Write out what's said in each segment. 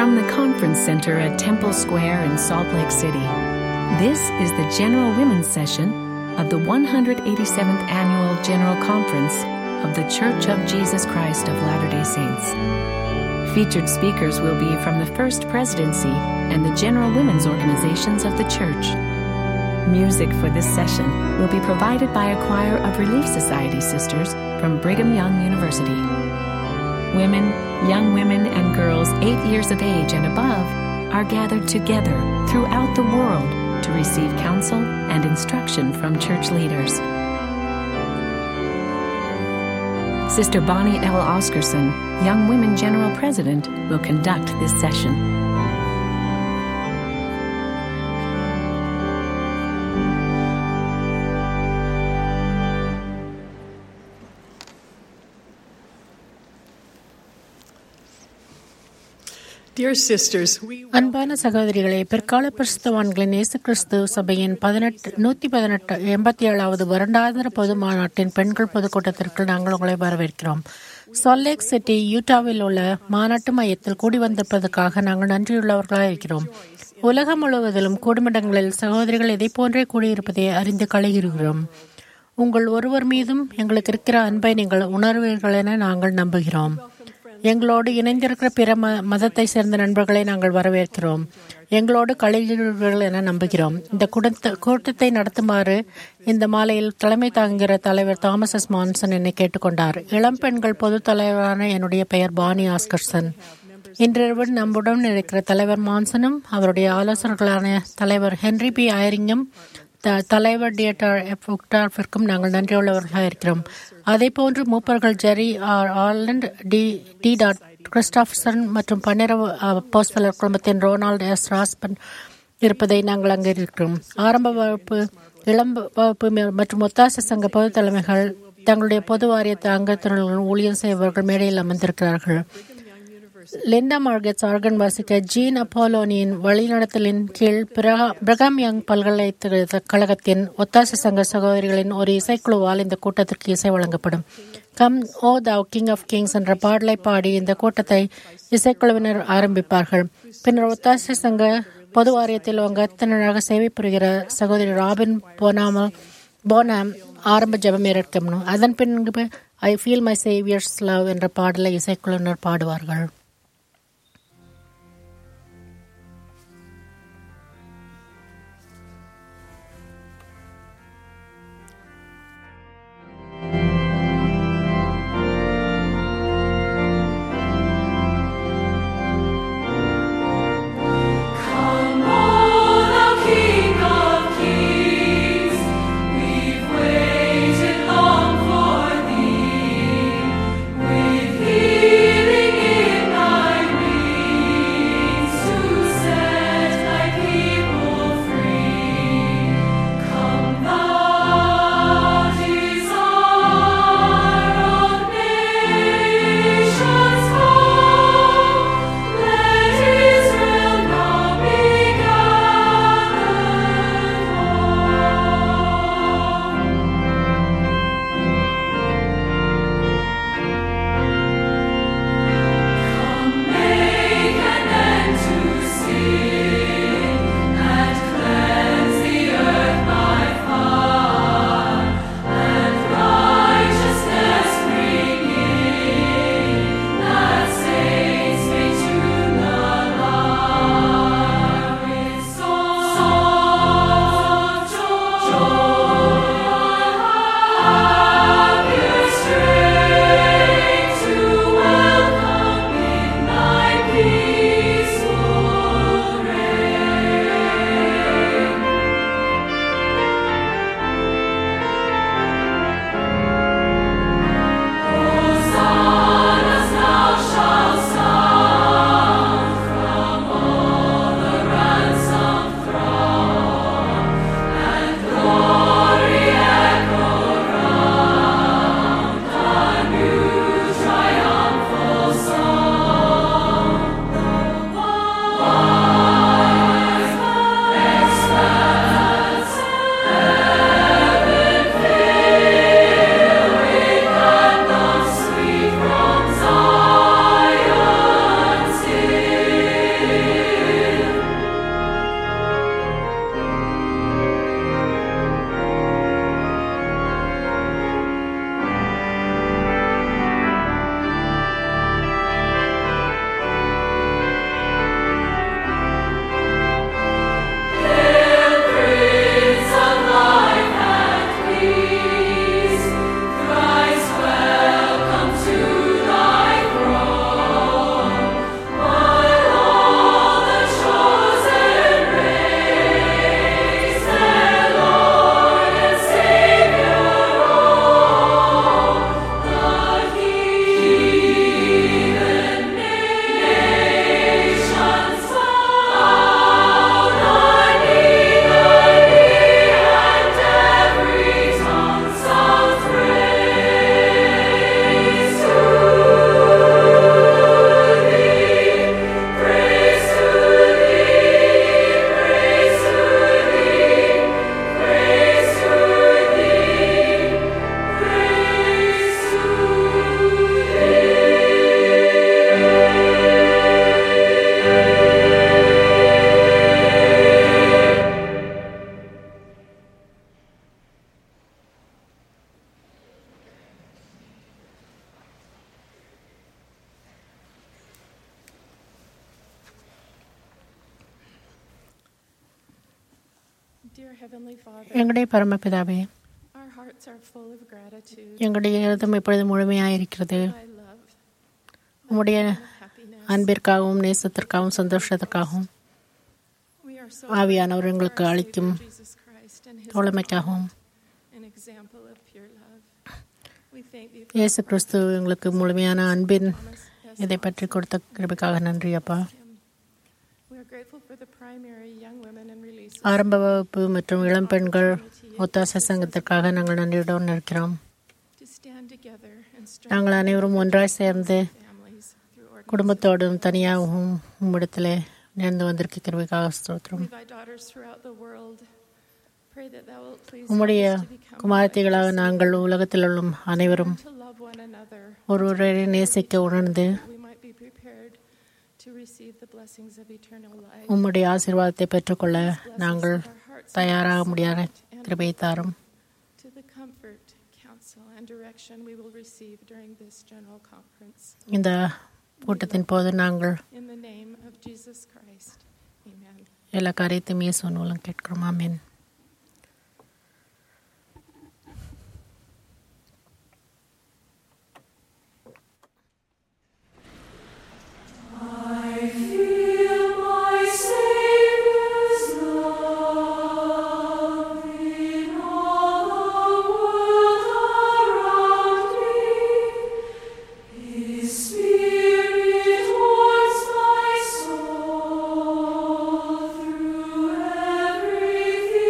from the Conference Center at Temple Square in Salt Lake City. This is the General Women's Session of the 187th Annual General Conference of the Church of Jesus Christ of Latter day Saints. Featured speakers will be from the First Presidency and the General Women's Organizations of the Church. Music for this session will be provided by a choir of Relief Society sisters from Brigham Young University. Women, young women, and girls eight years of age and above are gathered together throughout the world to receive counsel and instruction from church leaders. Sister Bonnie L. Oscarson, Young Women General President, will conduct this session. Dear sisters, we அன்பான சகோதரிகளே பிற்கால கிறிஸ்தவான்களின் இயேசு கிறிஸ்து சபையின் பதினெட்டு நூத்தி பதினெட்டு எண்பத்தி ஏழாவது வருடாந்திர பொது மாநாட்டின் பெண்கள் பொதுக்கூட்டத்திற்கு நாங்கள் உங்களை வரவேற்கிறோம் சால்லேக் சிட்டி யூட்டாவில் உள்ள மாநாட்டு மையத்தில் கூடி வந்திருப்பதற்காக நாங்கள் நன்றியுள்ளவர்களாக இருக்கிறோம் உலகம் முழுவதிலும் கூடுமிடங்களில் சகோதரிகள் இதை போன்றே கூடியிருப்பதை அறிந்து கழுகிறோம் உங்கள் ஒருவர் மீதும் எங்களுக்கு இருக்கிற அன்பை நீங்கள் உணர்வீர்கள் என நாங்கள் நம்புகிறோம் எங்களோடு இணைந்திருக்கிற பிற ம மதத்தை சேர்ந்த நண்பர்களை நாங்கள் வரவேற்கிறோம் எங்களோடு கலைஞர்கள் என நம்புகிறோம் இந்த குடத்த கூட்டத்தை நடத்துமாறு இந்த மாலையில் தலைமை தாங்குகிற தலைவர் தாமஸ் எஸ் மான்சன் என்னை கேட்டுக்கொண்டார் இளம் பெண்கள் பொது தலைவரான என்னுடைய பெயர் பானி ஆஸ்கர்சன் இன்றிரவு நம்முடன் இருக்கிற தலைவர் மான்சனும் அவருடைய ஆலோசகர்களான தலைவர் ஹென்ரி பி ஐரிங்கும் த- தலைவர் டியட்டர் எஃப் உக்டார்ஃபிற்கும் நாங்கள் நன்றியுள்ளவர்களாக இருக்கிறோம் அதே போன்று மூப்பர்கள் Jeffrey R Holland D D Todd Christofferson மற்றும் பன்னிரவு போஸ்தலர் குடும்பத்தின் ரோனால்டு எஸ் ராஸ்பன் இருப்பதை நாங்கள் அங்கே இருக்கிறோம் ஆரம்ப வகுப்பு இளம் வகுப்பு மே- மற்றும் ஒத்தாசை சங்க பொது தலைமைகள் தங்களுடைய பொது வாரியத்தை அங்கத்தினர்கள் ஊழியர் செய்பவர்கள் மேடையில் அமர்ந்திருக்கிறார்கள் லிண்டா மார்கெட்ஸ் ஆர்கன் வாசிக்க ஜீன் அப்போலோனியின் வழிநடத்தலின் கீழ் பிரகா- பிரகாம் யங் பல்கலைக்கழகத்தின் ஒத்தாசை சங்க சகோதரிகளின் ஒரு இசைக்குழுவால் இந்த கூட்டத்திற்கு இசை வழங்கப்படும் come O thou king of kings என்ற பாடலை பாடி இந்த கூட்டத்தை இசைக்குழுவினர் ஆரம்பிப்பார்கள் பின்னர் ஒத்தாசை சங்க பொது வாரியத்தில் அங்கத்தினராக சேவை புரிகிற சகோதரி ராபின் போனாமல் போனாம் ஆரம்ப ஜெபம் ஏற்கணும் அதன் பின்பு I feel my Saviour's love என்ற பாடலை இசைக்குழுவினர் பாடுவார்கள் Come, O thou King of kings, we've waited long for thee. With healing in Dear Heavenly Father, எங்களுடைய பரமபிதாவே our hearts are full of gratitude, எங்களுடைய இருதம் இப்பொழுது முழுமையாக இருக்கிறது thy love, உம்முடைய happiness. அன்பிற்காகவும் நேசத்திற்காகவும் சந்தோஷத்திற்காகவும் We are so ஆவியானவர் grateful எங்களுக்கு for our அளிக்கும் Savior Jesus Christ and his தோழமைக்காகவும் an example of pure love. We thank thee for இயேசு கிறிஸ்து எங்களுக்கு முழுமையான அன்பின் Thomas S. இதை பற்றி கொடுத்த கிருபைக்காக நன்றி அப்பா him. We are grateful for the primary young women and release ஆரம்ப வகுப்பு மற்றும் இளம் பெண்கள் ஒத்தாசை சங்கத்திற்காக நாங்கள் நன்றியுடன் இருக்கிறோம் to stand together and strengthen நாங்கள் அனைவரும் ஒன்றாய் சேர்ந்து families through organization. குடும்பத்தோடும் தனியாகவும் உம்மிடத்திலே நேர்ந்து வந்திருக்க கிருபைக்காக ஸ்தோத்திரம் We, thy daughters throughout the world, pray that thou wilt please உம்முடைய help us to become குமாரத்திகளாக like நாங்கள் உலகத்தில் உள்ள அனைவரும் to love one another, ஒருவரை நேசிக்க உணர்ந்து that we might be prepared to receive the blessings of eternal life. உம்முடைய ஆசீர்வாதத்தை பெற்றுக்கொள்ள Bless நாங்கள் us with our hearts தயாராக and முடியாத and கிருபை தாரும் to the comfort, counsel, and direction we will receive during this general conference. இந்த கூட்டத்தின் போது நாங்கள் In the name of Jesus Christ, amen. எல்லா காரியத்தையும் இயேசுவின் மூலம் கேட்கிறோம் ஆமென் I feel my Savior's love in all the world around me. His Spirit warms my soul through everything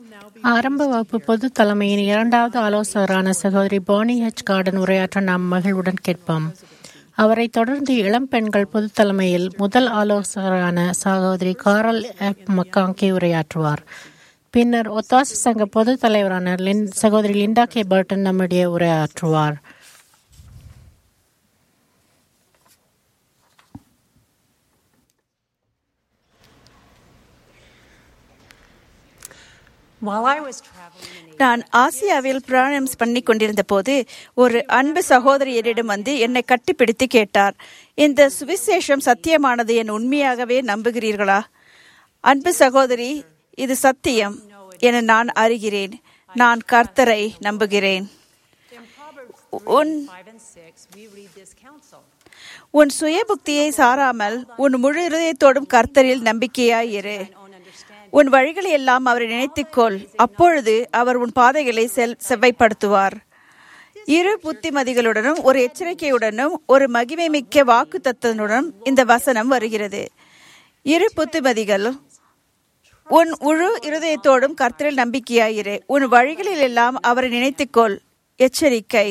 ஆரம்ப வகுப்பு பொது தலைமையின் இரண்டாவது ஆலோசகரான சகோதரி பானி ஹெச் கார்டன் உரையாற்ற நாம் மகிழ்வுடன் கேட்போம் அவரைத் தொடர்ந்து இளம் பெண்கள் பொது தலைமையில் முதல் ஆலோசகரான சகோதரி காரல் எஃப் மக்காங்கி உரையாற்றுவார் பின்னர் ஒத்தாச சங்க பொதுத் தலைவரான லின் சகோதரி லிண்டா கே பர்டன் நம்முடைய உரையாற்றுவார் While I was traveling in Asia, நான் ஆசியாவில் பிரயாணம் பண்ணி கொண்டிருந்த போது ஒரு அன்பு சகோதரியரிடம் வந்து என்னை கட்டிப்பிடித்து கேட்டார் இந்த சுவிசேஷம் சத்தியமானது என் உண்மையாகவே நம்புகிறீர்களா அன்பு சகோதரி இது சத்தியம் என நான் அறிகிறேன் நான் கர்த்தரை நம்புகிறேன் in Proverbs உன் 5 and 6, we read this counsel. உன் சுய புக்தியை சாராமல் உன் முழு இருதயத்தோடும் கர்த்தரில் நம்பிக்கையாயிரு Own understanding. உன் வழிகளை எல்லாம் அவரை நினைத்துக்கொள் அப்பொழுது அவர் உன் பாதைகளை செல் செவ்வைப்படுத்துவார் இரு புத்திமதிகளுடனும் ஒரு எச்சரிக்கையுடனும் ஒரு மகிமை மிக்க வாக்கு தத்துவனுடன் இந்த வசனம் வருகிறது இரு புத்திமதிகள் உன் முழு இருதயத்தோடும் கர்த்தரில் நம்பிக்கையாயிரு உன் வழிகளில் எல்லாம் அவரை நினைத்துக்கொள் எச்சரிக்கை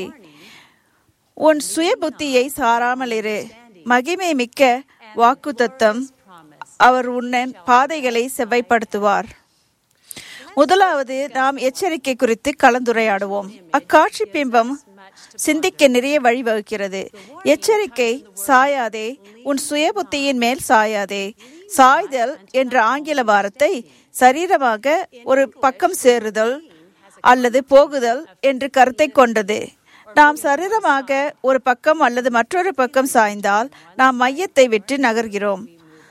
உன் சுய புத்தியை சாராமல் இரு மகிமை மிக்க வாக்கு தத்தம் அவர் உன்னன் பாதைகளை செவ்வைப்படுத்துவார் முதலாவது நாம் எச்சரிக்கை குறித்து கலந்துரையாடுவோம் அக்காட்சி பிம்பம் சிந்திக்க நிறைய வழிவகுக்கிறது எச்சரிக்கை சாயாதே உன் சுய புத்தியின் மேல் சாயாதே சாய்தல் என்ற ஆங்கில வார்த்தை சரீரமாக ஒரு பக்கம் சேருதல் அல்லது போகுதல் என்று கருத்தை கொண்டது நாம் சரீரமாக ஒரு பக்கம் அல்லது மற்றொரு பக்கம் சாய்ந்தால் நாம் மையத்தை விட்டு நகர்கிறோம்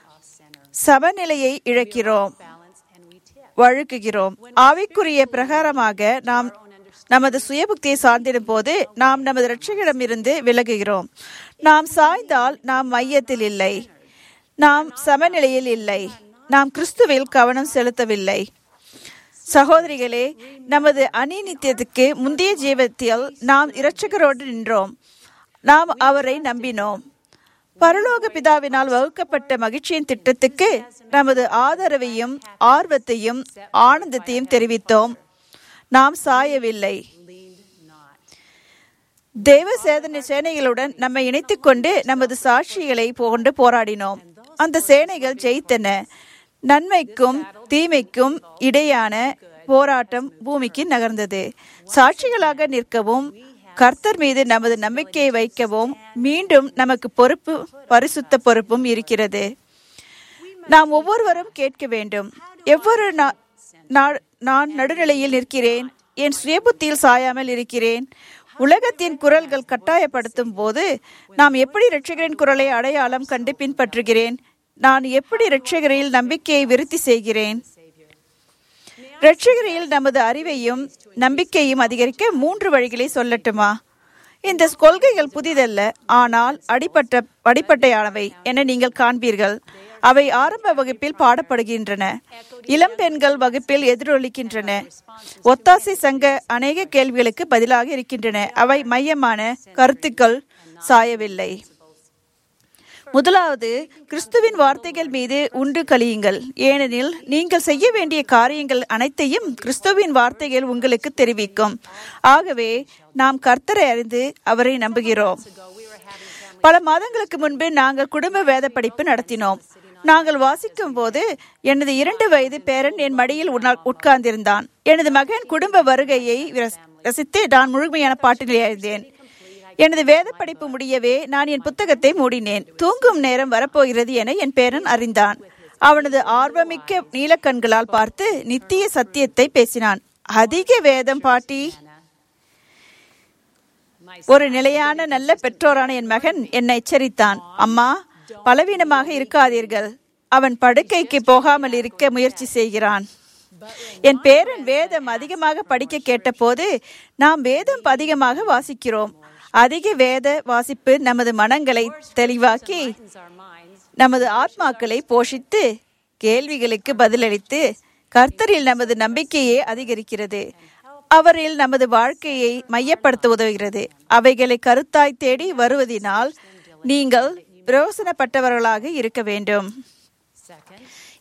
சமநிலையை இழக்கிறோம் வழுக்குகிறோம் ஆவிக்குரிய பிரகாரமாக நாம் நமது சுயபுக்தியை சார்ந்திடும் போது நாம் நமது இரட்சகரிடமிருந்து விலகுகிறோம் நாம் சாய்ந்தால் நாம் மையத்தில் இல்லை நாம் சமநிலையில் இல்லை நாம் கிறிஸ்துவில் கவனம் செலுத்தவில்லை சகோதரிகளே நமது அநிநித்தியத்துக்கு முந்தைய ஜீவத்தில் நாம் இரட்சகரோடு நின்றோம் நாம் அவரை நம்பினோம் பரலோக பிதாவினால் வகுக்கப்பட்ட மகிழ்ச்சியின் திட்டத்துக்கு நமது ஆதரவையும் ஆர்வத்தையும் ஆனந்தத்தையும் தெரிவித்தோம் நாம் சாயவில்லை தேவ சேதனை சேனைகளுடன் நம்மை இணைத்துக் கொண்டு நமது சாட்சிகளை கொண்டு போராடினோம் அந்த சேனைகள் ஜெயித்தன நன்மைக்கும் தீமைக்கும் இடையான போராட்டம் பூமிக்கு நகர்ந்தது சாட்சிகளாக நிற்கவும் கர்த்தர் மீது நமது நம்பிக்கையை வைக்கவும் மீண்டும் நமக்கு பொறுப்பு பரிசுத்த பொறுப்பும் இருக்கிறது நாம் ஒவ்வொருவரும் கேட்க வேண்டும் எவ்வொரு நா- நா- நான் நடுநிலையில் நிற்கிறேன் என் சுயபுத்தியில் சாயாமல் இருக்கிறேன் உலகத்தின் குரல்கள் கட்டாயப்படுத்தும் போது நாம் எப்படி இரட்சகரின் குரலை அடையாளம் கண்டு பின்பற்றுகிறேன் நான் எப்படி இரட்சகரில் நம்பிக்கையை விருத்தி செய்கிறேன் இரட்சகரில் நமது அறிவையும் நம்பிக்கையும் அதிகரிக்க மூன்று வழிகளை சொல்லட்டுமா இந்த கொள்கைகள் புதிதல்ல ஆனால் அடிப்பட்ட அடிப்படையானவை என நீங்கள் காண்பீர்கள் அவை ஆரம்ப வகுப்பில் பாடப்படுகின்றன இளம் பெண்கள் வகுப்பில் எதிரொலிக்கின்றன ஒத்தாசை சங்க அநேக கேள்விகளுக்கு பதிலாக இருக்கின்றன அவை மையமான கருத்துக்கள் சாயவில்லை முதலாவது கிறிஸ்துவின் வார்த்தைகள் மீது உண்டு கழியுங்கள் ஏனெனில் நீங்கள் செய்ய வேண்டிய காரியங்கள் அனைத்தையும் கிறிஸ்துவின் வார்த்தைகள் உங்களுக்கு தெரிவிக்கும் ஆகவே நாம் கர்த்தரை அறிந்து அவரை நம்புகிறோம் பல மாதங்களுக்கு முன்பு நாங்கள் குடும்ப வேத படிப்பு நடத்தினோம் நாங்கள் வாசிக்கும் போது எனது இரண்டு வயது பேரன் என் மடியில் உட்கா- உட்கார்ந்திருந்தான் எனது மகன் குடும்ப வருகையை ரசி- ரசித்து நான் முழுமையான பாட்டில் எழுந்தேன் எனது வேத படிப்பு முடியவே நான் என் புத்தகத்தை மூடினேன் தூங்கும் நேரம் வரப்போகிறது என என் பேரன் அறிந்தான் அவனது ஆர்வமிக்க நீலக்கண்களால் பார்த்து நித்திய சத்தியத்தை பேசினான் அதிக வேதம் பாட்டி ஒரு நிலையான நல்ல பெற்றோரான என் மகன் என்னை எச்சரித்தான் அம்மா பலவீனமாக இருக்காதீர்கள் அவன் படுக்கைக்கு போகாமல் இருக்க முயற்சி செய்கிறான் என் பேரன் வேதம் அதிகமாக படிக்க கேட்டபோது நாம் வேதம் அதிகமாக வாசிக்கிறோம் அதிக வேத வாசிப்பு நமது மனங்களை தெளிவாக்கி நமது ஆத்மாக்களை போஷித்து கேள்விகளுக்கு பதிலளித்து கர்த்தரில் நமது நம்பிக்கையை அதிகரிக்கிறது அவரில் நமது வாழ்க்கையை மையப்படுத்த உதவுகிறது அவைகளை கருத்தாய் தேடி வருவதினால் நீங்கள் பிரயோசனப்பட்டவர்களாக இருக்க வேண்டும்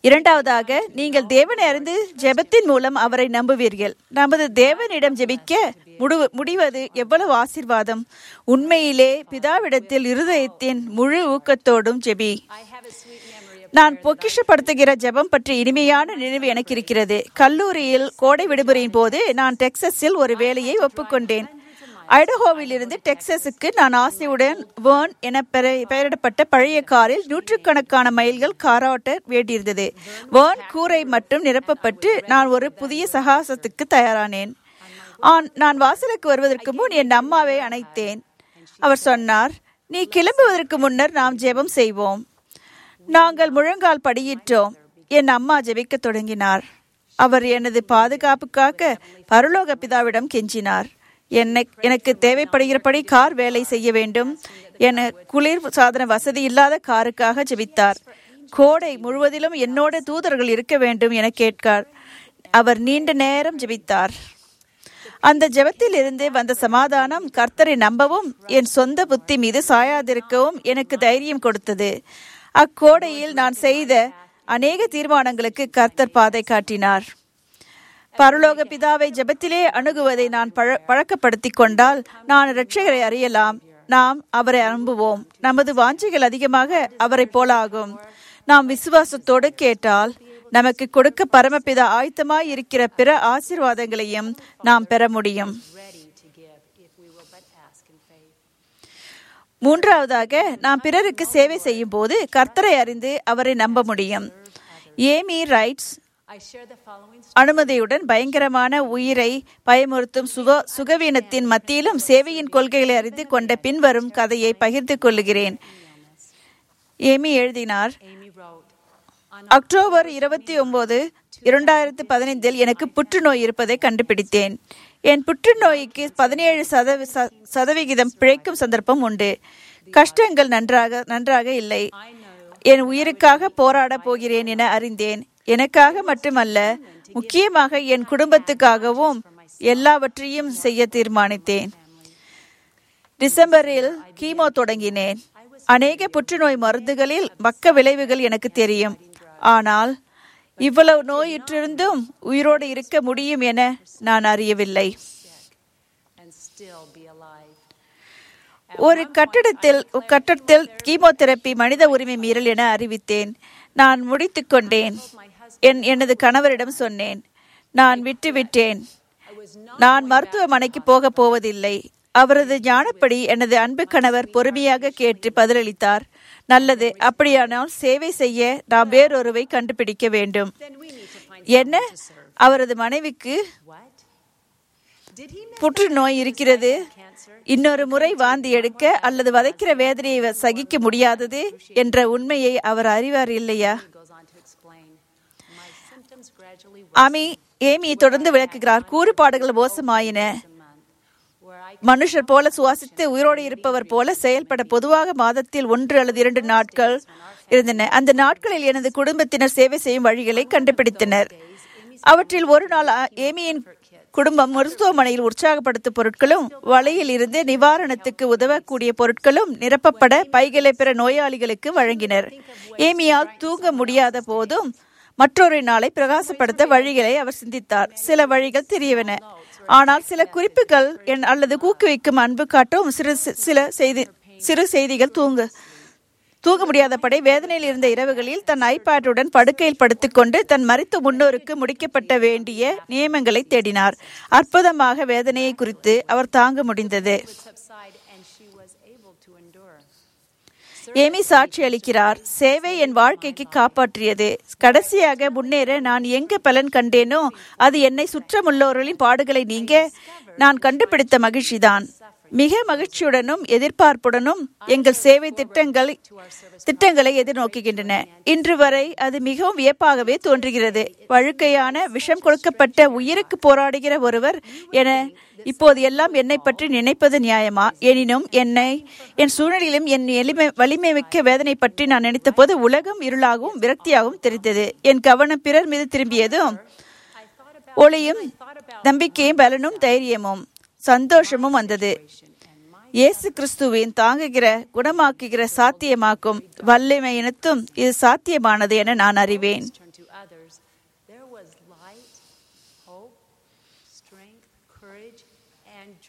இரண்டாவதாக நீங்கள் தேவனை அறிந்து ஜெபத்தின் மூலம் அவரை நம்புவீர்கள் நமது தேவனிடம் ஜெபிக்க முடு- முடிவது எவ்வளவு ஆசீர்வாதம் உண்மையிலே பிதாவிடத்தில் இருதயத்தின் முழு ஊக்கத்தோடும் ஜெபி I have a sweet memory of நான் பொக்கிஷப்படுத்துகிற ஜெபம் பற்றி இனிமையான நினைவு எனக்கு இருக்கிறது கல்லூரியில் கோடை விடுமுறையின் போது நான் டெக்சஸில் ஒரு வேலையை ஒப்புக்கொண்டேன் ஐடஹோவில் இருந்து டெக்சஸுக்கு நான் ஆசையுடன் வேர்ன் என பெற- பெயரிடப்பட்ட பழைய காரில் நூற்றுக்கணக்கான மைல்கள் காராட்ட வேண்டியிருந்தது வேர்ன் கூரை மட்டும் நிரப்பப்பட்டு நான் ஒரு புதிய சகாசத்துக்கு தயாரானேன் ஆன் நான் வாசலுக்கு வருவதற்கு முன் என் அம்மாவை அணைத்தேன் அவர் சொன்னார் நீ கிளம்புவதற்கு முன்னர் நாம் ஜெபம் செய்வோம் நாங்கள் முழங்கால் படியிட்டோம் என் அம்மா ஜெபிக்கத் தொடங்கினார் அவர் எனது பாதுகாப்புக்காக பரலோக பிதாவிடம் கெஞ்சினார் என்னை எனக்கு தேவைப்படுகிறபடி கார் வேலை செய்ய வேண்டும் என குளிர் சாதன வசதி இல்லாத காருக்காக ஜெபித்தார் கோடை முழுவதிலும் என்னோட தூதர்கள் இருக்க வேண்டும் என கேட்கார் அவர் நீண்ட நேரம் ஜெபித்தார் அந்த ஜெபத்தில் இருந்து வந்த சமாதானம் கர்த்தரை நம்பவும் என் சொந்த புத்தி மீது சாயாதிருக்கவும் எனக்கு தைரியம் கொடுத்தது அக்கோடையில் நான் செய்த அநேக தீர்மானங்களுக்கு கர்த்தர் பாதை காட்டினார் பரலோக பிதாவை ஜெபத்திலே அணுகுவதை நான் பழ பழக்கப்படுத்திக் கொண்டால் நான் இரட்சகரை அறியலாம் நாம் அவரை அனுப்புவோம் நமது வாஞ்சைகள் அதிகமாக அவரை போல ஆகும் நாம் விசுவாசத்தோடு கேட்டால் நமக்கு கொடுக்க பரமபிதா ஆயத்தமாய் இருக்கிற பிற ஆசீர்வாதங்களையும் நாம் பெற முடியும் ready to give if we will but ask in faith. மூன்றாவதாக நாம் பிறருக்கு சேவை செய்யும் போது கர்த்தரை அறிந்து அவரை நம்ப முடியும் Amy writes I share the following அனுமதியுடன் பயங்கரமான உயிரை பயமுறுத்தும் சுக சுகவீனத்தின் மத்தியிலும் சேவையின் கொள்கைகளை அறிந்து கொண்ட பின்வரும் கதையை பகிர்ந்து கொள்ளுகிறேன் ஏமி எழுதினார் Amy wrote, on அக்டோபர் இருபத்தி ஒன்பது இரண்டாயிரத்து பதினைந்தில் எனக்கு புற்றுநோய் இருப்பதை கண்டுபிடித்தேன் என் புற்றுநோய்க்கு பதினேழு சதவி ச- சதவிகிதம் பிழைக்கும் சந்தர்ப்பம் உண்டு கஷ்டங்கள் நன்றாக நன்றாக இல்லை என் உயிருக்காக போராட போகிறேன் என அறிந்தேன் எனக்காக மட்டுமல்ல முக்கியமாக என் குடும்பத்துக்காகவும் எல்லாவற்றையும் செய்ய தீர்மானித்தேன் டிசம்பரில் கீமோ தொடங்கினேன் அநேக புற்றுநோய் மருந்துகளில் பக்க விளைவுகள் எனக்கு தெரியும் ஆனால் இவ்வளவு நோயுற்றிருந்தும் உயிரோடு இருக்க முடியும் என நான் அறியவில்லை and still be alive. ஒரு கட்டடத்தில் கட்டடத்தில் கீமோதெரப்பி மனித உரிமை மீறல் என அறிவித்தேன் நான் முடித்துக் கொண்டேன் என் எனது கணவரிடம் சொன்னேன் நான் விட்டுவிட்டேன் நான் மருத்துவமனைக்கு போகப் போவதில்லை அவரது ஞானப்படி எனது அன்பு கணவர் பொறுமையாக கேட்டு பதிலளித்தார் நல்லது அப்படியானால் சேவை செய்ய நாம் வேறொருவை கண்டுபிடிக்க வேண்டும் Then we need to find என்ன அவரது மனைவிக்கு what? Did he miss புற்றுநோய் இருக்கிறது cancer? இன்னொரு முறை வாந்தி எடுக்க அல்லது வதைக்கிற வேதனையை சகிக்க முடியாதது என்ற உண்மையை அவர் அறிவார் இல்லையா He goes on to explain, my symptoms gradually Amy Amy தொடர்ந்து விளக்குகிறார் கூறுபாடுகள் மோசமாயின worsened a month, where I மனுஷர் போல சுவாசித்து உயிரோடு இருப்பவர் போல செயல்பட பொதுவாக மாதத்தில் ஒன்று அல்லது இரண்டு நாட்கள் இருந்தன அந்த நாட்களில் எனது குடும்பத்தினர் சேவை செய்யும் வழிகளை கண்டுபிடித்தனர் அவற்றில் ஒரு நாள் அ- ஏமியின் குடும்பம் மருத்துவமனையில் உற்சாகப்படுத்தும் பொருட்களும் வலையில் இருந்து நிவாரணத்துக்கு உதவக்கூடிய பொருட்களும் நிரப்பப்பட பைகளை பிற நோயாளிகளுக்கு வழங்கினர் ஏமியால் தூங்க முடியாத போதும் மற்றொரு நாளை பிரகாசப்படுத்த வழிகளை அவர் சிந்தித்தார் சில வழிகள் தெரியவன ஆனால் சில குறிப்புகள் என் அல்லது ஊக்குவிக்கும் அன்பு காட்டும் சிறு சில செய்தி சிறு செய்திகள் தூங்க தூங்க முடியாதபடி வேதனையில் இருந்த இரவுகளில் தன் ஐபேடுடன் படுக்கையில் படுத்துக்கொண்டு தன் மரித்த முன்னோருக்கு முடிக்கப்பட்ட வேண்டிய நியமங்களை தேடினார் அற்புதமாக வேதனையை குறித்து அவர் தாங்க முடிந்தது subside and she was able to endure. Amy சாட்சி அளிக்கிறார் சேவை என் வாழ்க்கைக்கு காப்பாற்றியது கடைசியாக முன்னேற நான் எங்கு பலன் கண்டேனோ அது என்னை சுற்றமுள்ளவர்களின் பாடுகளை நீங்க நான் கண்டுபிடித்த மகிழ்ச்சிதான் மிக மகிழ்ச்சியுடனும் எதிர்பார்ப்புடனும் எங்கள் சேவை திட்டங்கள் திட்டங்களை எதிர்நோக்குகின்றன இன்று வரை அது மிகவும் வியப்பாகவே தோன்றுகிறது வழுக்கையான விஷம் கொடுக்கப்பட்ட உயிருக்கு போராடுகிற ஒருவர் என இப்போது எல்லாம் என்னை பற்றி நினைப்பது நியாயமா எனினும் என்னை என் சூழ்நிலையிலும் என் எளிமை வலிமை மிக்க வேதனை பற்றி நான் நினைத்தபோது உலகம் இருளாகவும் விரக்தியாகவும் தெரிந்தது என் கவனம் பிறர் மீது திரும்பியதும் ஒளியும் நம்பிக்கையும் பலனும் தைரியமும் சந்தோஷமும் வந்தது இயேசு கிறிஸ்துவின் தாங்குகிற குணமாக்குகிற சாத்தியமாக்கும் வல்லமை இனத்தும் இது சாத்தியமானது என நான் அறிவேன் Turn to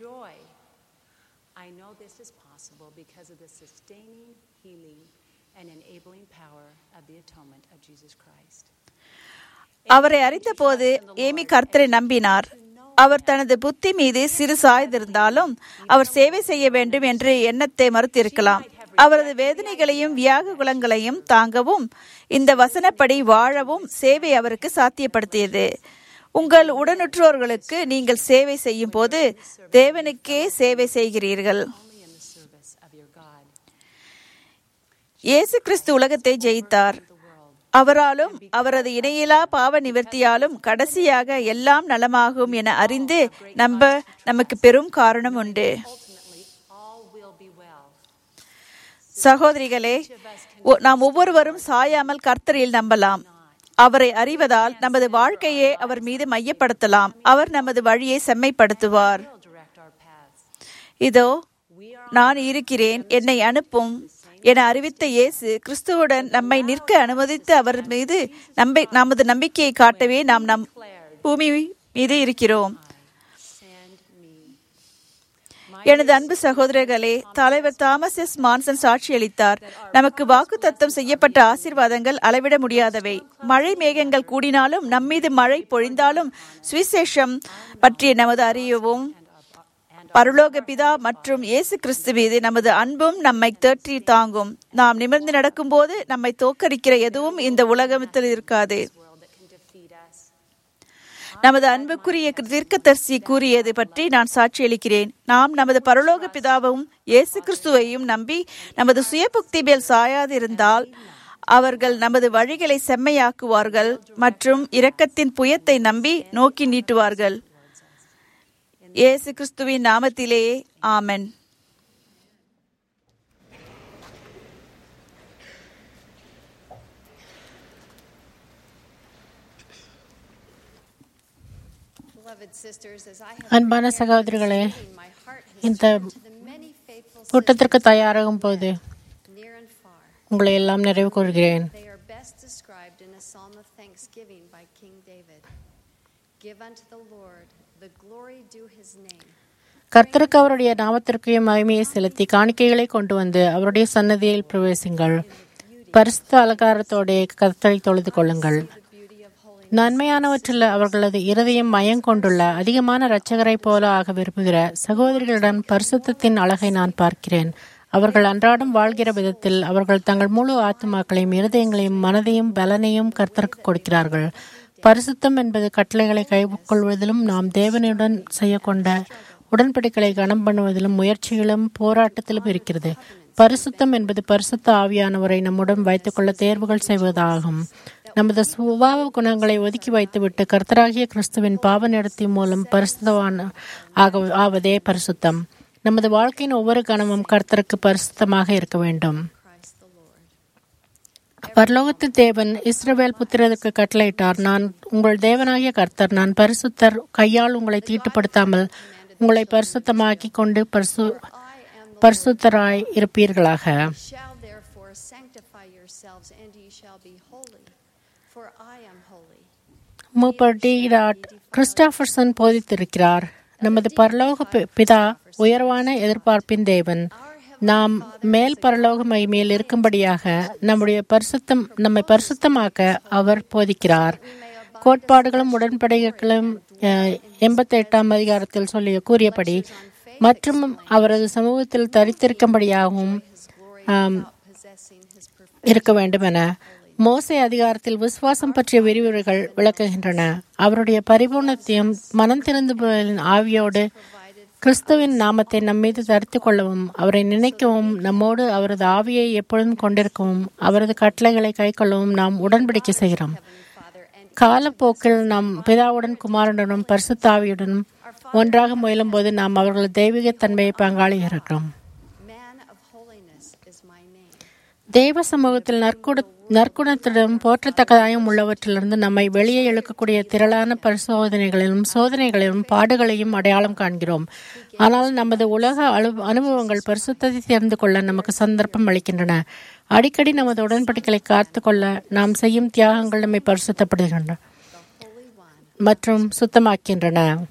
joy. I know this is possible because of the sustaining, healing, and enabling power of the atonement of Jesus Christ. அவரை அறிந்தபோது ஏமி கர்த்தரை நம்பினார் அவர் தனது புத்தி மீது சிறு சாய்ந்திருந்தாலும் அவர் சேவை செய்ய வேண்டும் என்ற எண்ணத்தை மறுத்திருக்கலாம் அவரது வேதனைகளையும் வியாகுலங்களையும் தாங்கவும் இந்த வசனப்படி வாழவும் சேவை அவருக்கு சாத்தியப்படுத்தியது உங்கள் உடனுற்றோர்களுக்கு நீங்கள் சேவை செய்யும் போது தேவனுக்கே சேவை செய்கிறீர்கள் Only in the service of your God. இயேசு கிறிஸ்து உலகத்தை ஜெயித்தார் அவராலும் அவரது இணையிலா பாவ நிவர்த்தியாலும் கடைசியாக எல்லாம் நலமாகும் என அறிந்து நம்ப நமக்கு பெரும் காரணம் உண்டு Ultimately, all will be well. சகோதரிகளே ஒ- நாம் ஒவ்வொருவரும் சாயாமல் கர்த்தரில் நம்பலாம் அவரை அறிவதால் நமது வாழ்க்கையை அவர் மீது மையப்படுத்தலாம் அவர் நமது வழியை செம்மைப்படுத்துவார் He'll direct our paths. இதோ நான் இருக்கிறேன் என்னை அனுப்பும் என அறிவித்த இயேசு கிறிஸ்துவுடன் நம்மை நிற்க அனுமதித்து அவர் மீது நம்பை நமது நம்பிக்கையை காட்டவே நாம் நம் பூமி மீது இருக்கிறோம் Send me. எனது அன்பு சகோதரர்களே தலைவர் தாமஸ் எஸ் மான்சன் சாட்சியளித்தார் நமக்கு வாக்கு தத்தம் செய்யப்பட்ட ஆசீர்வாதங்கள் அளவிட முடியாதவை மழை மேகங்கள் கூடினாலும் நம்மீது மழை பொழிந்தாலும் சுவிசேஷம் பற்றிய நமது அறியவும் பரலோக பிதா மற்றும் இயேசு கிறிஸ்து மீது நமது அன்பும் நம்மை தேற்றி தாங்கும் நாம் நிமிர்ந்து நடக்கும்போது நம்மை தோக்கடிக்கிற எதுவும் இந்த உலகத்தில் இருக்காது World that can defeat us. நமது அன்புக்குரிய தீர்க்கதரிசி கூறியது பற்றி நான் சாட்சியளிக்கிறேன் நாம் நமது பரலோக பிதாவும் இயேசு கிறிஸ்துவையும் நம்பி நமது சுயபுக்தி மேல் சாயாதிருந்தால் அவர்கள் நமது வழிகளை செம்மையாக்குவார்கள் மற்றும் இரக்கத்தின் புயத்தை நம்பி நோக்கி நீட்டுவார்கள் இயேசு கிறிஸ்துவின் நாமத்திலேயே ஆமென் Beloved sisters, as I have அன்பான சகோதரிகளே my heart has இந்த turned to the many faithful கூட்டத்திற்கு தயாராகும் போது near and far. உங்களை எல்லாம் நிறைவு கூறுகிறேன் They are best described in a psalm of thanksgiving by King David. Give unto the Lord the glory due his name. கர்த்தருக்கு அவருடைய நாமத்திற்கு மகிமையை செலுத்தி காணிக்கைகளை கொண்டு வந்து அவருடைய சன்னதியில் பிரவேசிங்கள் பரிசுத்த அலங்காரத்தோടെ கர்த்தரை தொழுது கொள்ளுங்கள் Beauty of holiness. நன்மையானவற்றில் அவர்களது இருதயம் மயங்கொண்டுள்ள அதிகமான இரட்சகரைப் போல ஆக விரும்புகிற சகோதரிகளிடம் பரிசுத்தத்தின் அழகை நான் பார்க்கிறேன் அவர்கள் அன்றாடம் வாழ்கிற விதத்தில் அவர்கள் தங்கள் முழு ஆத்துமாக்களையும் இருதயங்களையும் மனதையும் பலனையும் கர்த்தருக்கு கொடுக்கிறார்கள் பரிசுத்தம் என்பது கட்டளைகளை கைக்கொள்வதிலும் நாம் தேவனுடன் செய்யக்கொண்ட உடன்படிக்கைகளை கனம் பண்ணுவதிலும் முயற்சிகளும் போராட்டத்திலும் இருக்கிறது பரிசுத்தம் என்பது பரிசுத்த ஆவியானவரை நம்முடன் வைத்துக்கொள்ள தேர்வுகள் செய்வதாகும் நமது சுபாவ குணங்களை ஒதுக்கி வைத்துவிட்டு கர்த்தராகிய கிறிஸ்துவின் பாவ நடத்தி மூலம் பரிசுத்தவான ஆக ஆவதே பரிசுத்தம் நமது வாழ்க்கையின் ஒவ்வொரு கணமும் கர்த்தருக்கு பரிசுத்தமாக இருக்க வேண்டும் Christ the Lord. பரலோகத்து தேவன் இஸ்ரவேல் புத்திரருக்கு கட்டளையிட்டார் நான் உங்கள் தேவனாகிய கர்த்தர் நான் பரிசுத்தர் கையால் உங்களை தீட்டுப்படுத்தாமல் உங்களை பரிசுத்தமாக்கி கொண்டு பரிசு பரிசுத்தராய் இருப்பீர்களாக Shall therefore sanctify yourselves, and ye shall be holy, for I am holy. மூப்பர் டி டாட் கிறிஸ்டாபர்சன் போதித்திருக்கிறார் நமது பரலோக பி- பிதா உயர்வான எதிர்பார்ப்பின் தேவன் நாம் மேல் பரலோக மகிமையில் இருக்கும்படியாக நம்முடைய பரிசுத்தம் நம்மை பரிசுத்தமாக்க அவர் போதிக்கிறார் கோட்பாடுகளும் உடன்படிக்கைகளும் எண்பத்தி எட்டாம் அதிகாரத்தில் சொல்லிய கூறியபடி மற்றும் அவரது சமூகத்தில் தரித்திருக்கும்படியாகவும் ஆம், Possessing his perfect இருக்க வேண்டும் என மோசே அதிகாரத்தில் விசுவாசம் பற்றிய விரிவுரைகள் விளக்குகின்றன அவருடைய பரிபூர்ணத்தையும் மனம் திறந்து ஆவியோடு கிறிஸ்துவின் நாமத்தை நம்மீது தரித்துக் கொள்ளவும் அவரை நினைக்கவும் நம்மோடு அவரது ஆவியை எப்பொழுதும் கொண்டிருக்கவும் அவரது கட்டளைகளை கைக்கொள்ளவும் நாம் உடன்படிக்கை செய்கிறோம் காலப்போக்கில் நாம் பிதாவுடன் குமாரனுடனும் பரிசுத்த ஆவியுடனும் ஒன்றாக முயலும்போது நாம் அவர்களது தெய்வீக தன்மையை பங்காளிகிறோம் man of holiness is my name. தெய்வ சமூகத்தில் நற்குட நற்குணத்துடன் போற்றத்தக்கதாயும் உள்ளவற்றிலிருந்து நம்மை வெளியே இழுக்கக்கூடிய திரளான பரிசோதனைகளிலும் சோதனைகளிலும் பாடுகளையும் அடையாளம் காண்கிறோம் ஆனால் நமது உலக அனு அனுபவங்கள் பரிசுத்தத்தை தெரிந்து கொள்ள நமக்கு சந்தர்ப்பம் அளிக்கின்றன அடிக்கடி நமது உடன்படிக்கைகளை காத்து கொள்ள நாம் செய்யும் தியாகங்கள் நம்மை பரிசுத்தப்படுகின்றன மற்றும் சுத்தமாக்கின்றன Our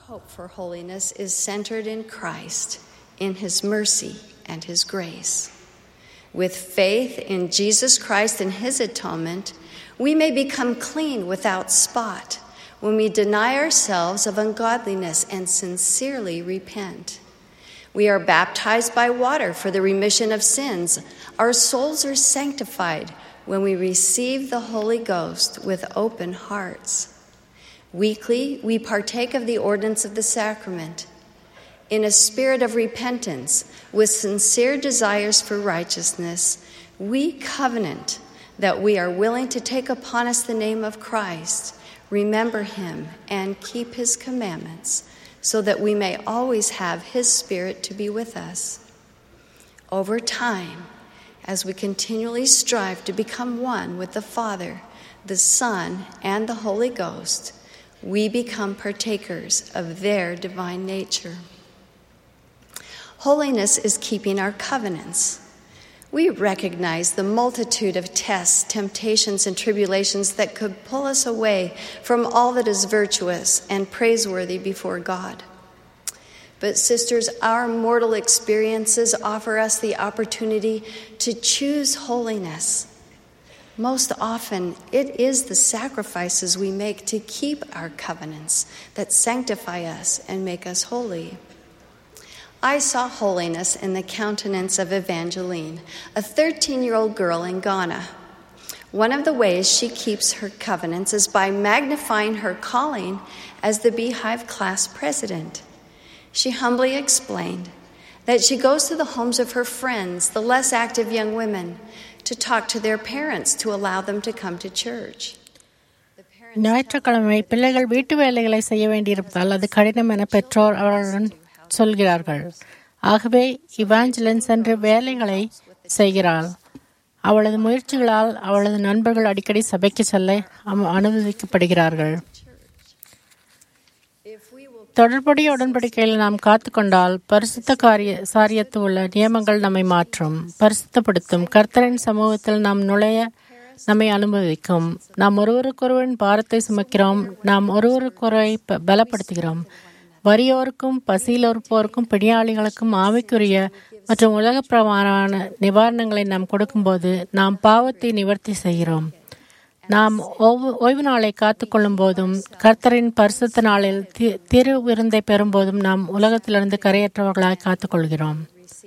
hope for holiness is centered in Christ, in His mercy and His grace. With faith in Jesus Christ and His atonement, we may become clean without spot when we deny ourselves of ungodliness and sincerely repent. We are baptized by water for the remission of sins. Our souls are sanctified when we receive the Holy Ghost with open hearts. Weekly, we partake of the ordinance of the sacrament. In a spirit of repentance, with sincere desires for righteousness, we covenant that we are willing to take upon us the name of Christ, remember him, and keep his commandments, so that we may always have his spirit to be with us. Over time, as we continually strive to become one with the Father, the Son, and the Holy Ghost, we become partakers of their divine nature. Holiness is keeping our covenants. We recognize the multitude of tests, temptations, and tribulations that could pull us away from all that is virtuous and praiseworthy before God. But, sisters, our mortal experiences offer us the opportunity to choose holiness. Most often, it is the sacrifices we make to keep our covenants that sanctify us and make us holy. I saw holiness in the countenance of Evangeline, a 13 year old girl in Ghana. One of the ways she keeps her covenants is by magnifying her calling as the Beehive class president. She humbly explained that she goes to the homes of her friends, the less active young women, to talk to their parents to allow them to come to church. ஞாயிற்றுக்கிழமை பிள்ளைகள் வீட்டு வேலைகளை செய்ய வேண்டியிருப்பதால் அது கடினம் என பெற்றோர் அவர்களுடன் சொல்கிறார்கள் ஆகவே இவாஞ்சலின் சென்று வேலைகளை செய்கிறாள் அவளது முயற்சிகளால் அவளது நண்பர்கள் அடிக்கடி சபைக்கு செல்ல அம- அனுமதிக்கப்படுகிறார்கள் தொடர்புடைய உடன்படிக்கையில் நாம் காத்துக்கொண்டால் பரிசுத்த காரிய சாரியத்து உள்ள நியமங்கள் நம்மை மாற்றும் பரிசுத்தப்படுத்தும் கர்த்தரின் சமூகத்தில் நாம் நுழைய நம்மை அனுமதிக்கும் நாம் ஒருவருக்கொருவரின் பாரத்தை சுமக்கிறோம் நாம் ஒருவருக்கொருவரை ப- பலப்படுத்துகிறோம் வறியோருக்கும் பசியில் இருப்போருக்கும் பிணியாளிகளுக்கும் ஆவிக்குரிய மற்றும் உலகப் பிரமாணமான நிவாரணங்களை நாம் கொடுக்கும்போது நாம் பாவத்தை நிவர்த்தி செய்கிறோம் நாம் ஒவ்வொ- ஓய்வு நாளை காத்துக்கொள்ளும் போதும் கர்த்தரின் பரிசுத்த நாளில் தி- திரு விருந்தை பெறும்போதும் நாம் உலகத்திலிருந்து கரையற்றவர்களாய் காத்துக்கொள்கிறோம்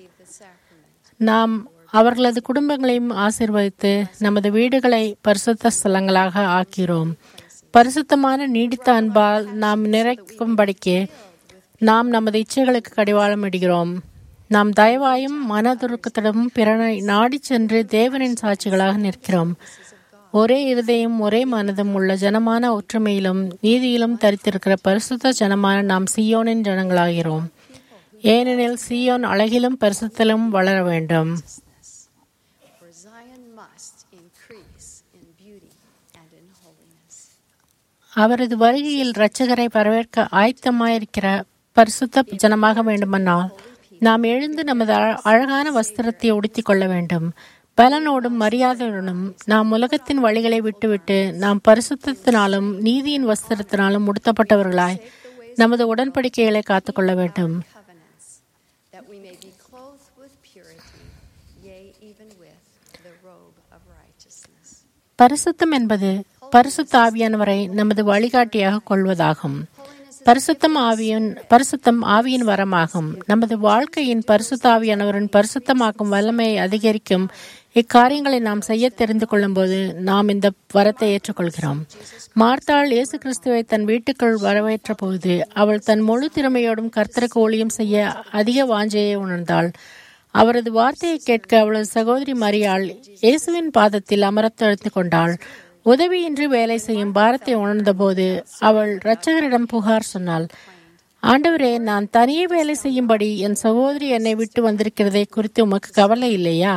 நாம் அவர்களது குடும்பங்களையும் ஆசீர்வதித்து நமது வீடுகளை பரிசுத்த ஸ்தலங்களாக ஆக்கிறோம் பரிசுத்தமான நீடித்த அன்பால் நாம் நிறைக்கும்படிக்கு நாம் நமது இச்சைகளுக்கு கடிவாளம் இடுகிறோம் நாம் தயவாயும் மனதுருக்கத்திடமும் பிறனை நாடிச் சென்று தேவனின் சாட்சிகளாக நிற்கிறோம் ஒரே இருதயம் ஒரே மனதும் உள்ள ஜனமான ஒற்றுமையிலும் நீதியிலும் தரித்திருக்கிற பரிசுத்த ஜனமான நாம் சீயோனின் ஜனங்களாகிறோம் ஏனெனில் சீயோன் அழகிலும் பரிசுத்திலும் வளர வேண்டும் For Zion must increase in beauty and in holiness. அவரது வருகையில் இரட்சகரை வரவேற்க ஆயத்தமாயிருக்கிற பரிசுத்த ஜனமாக வேண்டுமானால் நாம் எழுந்து நமது அழ- அழகான வஸ்திரத்தை உடுத்திக் கொள்ள வேண்டும் பலனோடும் மரியாதையுடனும் நாம் உலகத்தின் வழிகளை விட்டுவிட்டு நாம் பரிசுத்தத்தினாலும் நீதியின் வஸ்திரத்தினாலும் உடுத்தப்பட்டவர்களாய் நமது உடன்படிக்கைகளை காத்துக்கொள்ள வேண்டும் Covenants, that we may be clothed with purity, yea, even with the robe of righteousness. பரிசுத்தம் என்பது பரிசுத்த ஆவியானவரை நமது வழிகாட்டியாக கொள்வதாகும் பரிசுத்தம் ஆவியின் பரிசுத்தம் ஆவியின் வரமாகும் நமது வாழ்க்கையின் பரிசுத்த ஆவியானவரின் பரிசுத்தமாக்கும் வல்லமையை அதிகரிக்கும் இக்காரியங்களை நாம் செய்ய தெரிந்து கொள்ளும்போது நாம் இந்த வரத்தை ஏற்றுக்கொள்கிறோம் மார்த்தாள் இயேசு கிறிஸ்துவை தன் வீட்டுக்குள் வரவேற்ற போது அவள் தன் முழு திறமையோடும் கர்த்தருக்கு ஊழியம் செய்ய அதிக வாஞ்சையை உணர்ந்தாள் அவரது வார்த்தையை கேட்க அவளது சகோதரி மரியாள் இயேசுவின் பாதத்தில் அமரத் தழுத்து கொண்டாள் உதவியின்றி வேலை செய்யும் பாரத்தை உணர்ந்தபோது அவள் இரட்சகரிடம் புகார் சொன்னாள் ஆண்டவரே நான் தனியே வேலை செய்யும்படி என் சகோதரி என்னை விட்டு வந்திருக்கிறதை குறித்து உமக்கு கவலை இல்லையா